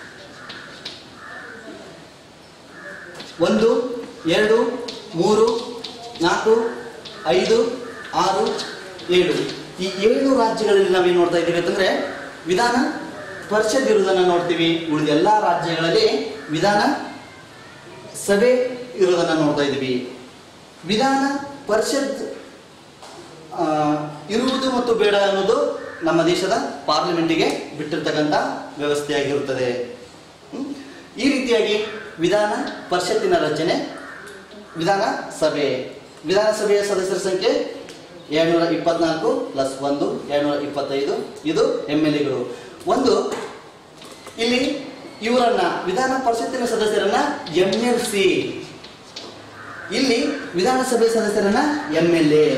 ಒಂದು ಎರಡು ಮೂರು ನಾಲ್ಕು ಐದು ಆರು ಏಳು ಈ ಏಳು ರಾಜ್ಯಗಳಲ್ಲಿ ನಾವೇನು ನೋಡ್ತಾ ಇದ್ದೀವಿ ಅಂತಂದ್ರೆ ವಿಧಾನ ಪರಿಷತ್ ಇರುವುದನ್ನು ನೋಡ್ತೀವಿ ಉಳಿದ ಎಲ್ಲ ರಾಜ್ಯಗಳಲ್ಲಿ ವಿಧಾನ ಸಭೆ ಇರುವುದನ್ನು ನೋಡ್ತಾ ಇದ್ದೀವಿ ವಿಧಾನ ಪರಿಷತ್ ಆ, ಇರುವುದು ಮತ್ತು ಬೇಡ ಅನ್ನೋದು ನಮ್ಮ ದೇಶದ ಪಾರ್ಲಿಮೆಂಟಿಗೆ ಬಿಟ್ಟಿರ್ತಕ್ಕಂಥ ವ್ಯವಸ್ಥೆಯಾಗಿರುತ್ತದೆ ಹ್ಮ್? ಈ ರೀತಿಯಾಗಿ ವಿಧಾನ ಪರಿಷತ್ತಿನ ರಚನೆ ವಿಧಾನ ಸಭೆ ವಿಧಾನಸಭೆಯ ಸದಸ್ಯರ ಸಂಖ್ಯೆ ಎರಡ್ನೂರ ಇಪ್ಪತ್ನಾಲ್ಕು ಪ್ಲಸ್ ಒಂದು ಎರಡ್ನೂರ ಇಪ್ಪತ್ತೈದು ಇದು ಎಮ್ ಎಲ್ ಎಗಳು ಒಂದು ಇಲ್ಲಿ ಇವರನ್ನ ವಿಧಾನ ಪರಿಷತ್ತಿನ ಸದಸ್ಯರನ್ನ ಎಂ ಎಲ್ ಸಿ ಇಲ್ಲಿ ವಿಧಾನಸಭೆ ಸದಸ್ಯರನ್ನ M L A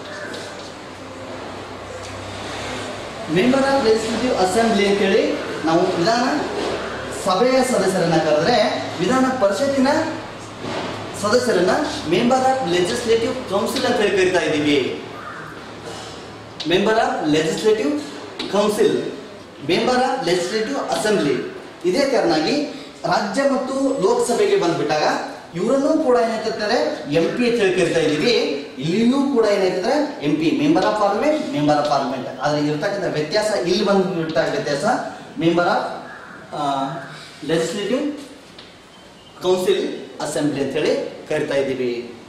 member of legislative assembly ಅಂತೇಳಿ ನಾವು ವಿಧಾನ ಸಭೆಯ ಸದಸ್ಯರನ್ನ ಕರೆದ್ರೆ ವಿಧಾನ ಪರಿಷತ್ತಿನ ಸದಸ್ಯರನ್ನ ಮೆಂಬರ್ ಆಫ್ ಲೆಜಿಸ್ಲೇಟಿವ್ ಕೌನ್ಸಿಲ್ ಅಂತ ಹೇಳಿ ಕರಿತಾ ಇದ್ದೀವಿ member of legislative council member of legislative assembly ಇದೇ ಕಾರಣಾಗಿ ರಾಜ್ಯ ಮತ್ತು ಲೋಕಸಭೆಗೆ ಬಂದ್ಬಿಟ್ಟಾಗ ಇವರನ್ನೂ ಕೂಡ ಏನಾಯ್ತಂದ್ರೆ ಎಂ ಪಿ ಅಂತ ಹೇಳಿ ಕರಿತಾ ಇದ್ದೀವಿ ಇಲ್ಲಿಯೂ ಕೂಡ ಏನಾಯ್ತಂದ್ರೆ M P member of parliament member of parliament ಆದ್ರೆ ಇರ್ತಕ್ಕಂಥ ವ್ಯತ್ಯಾಸ ಇಲ್ಲಿ ಬಂದ್ಬಿಟ್ಟ ವ್ಯತ್ಯಾಸ member of legislative council assembly ಅಂತ ಹೇಳಿ ಕರಿತಾ ಇದ್ದೀವಿ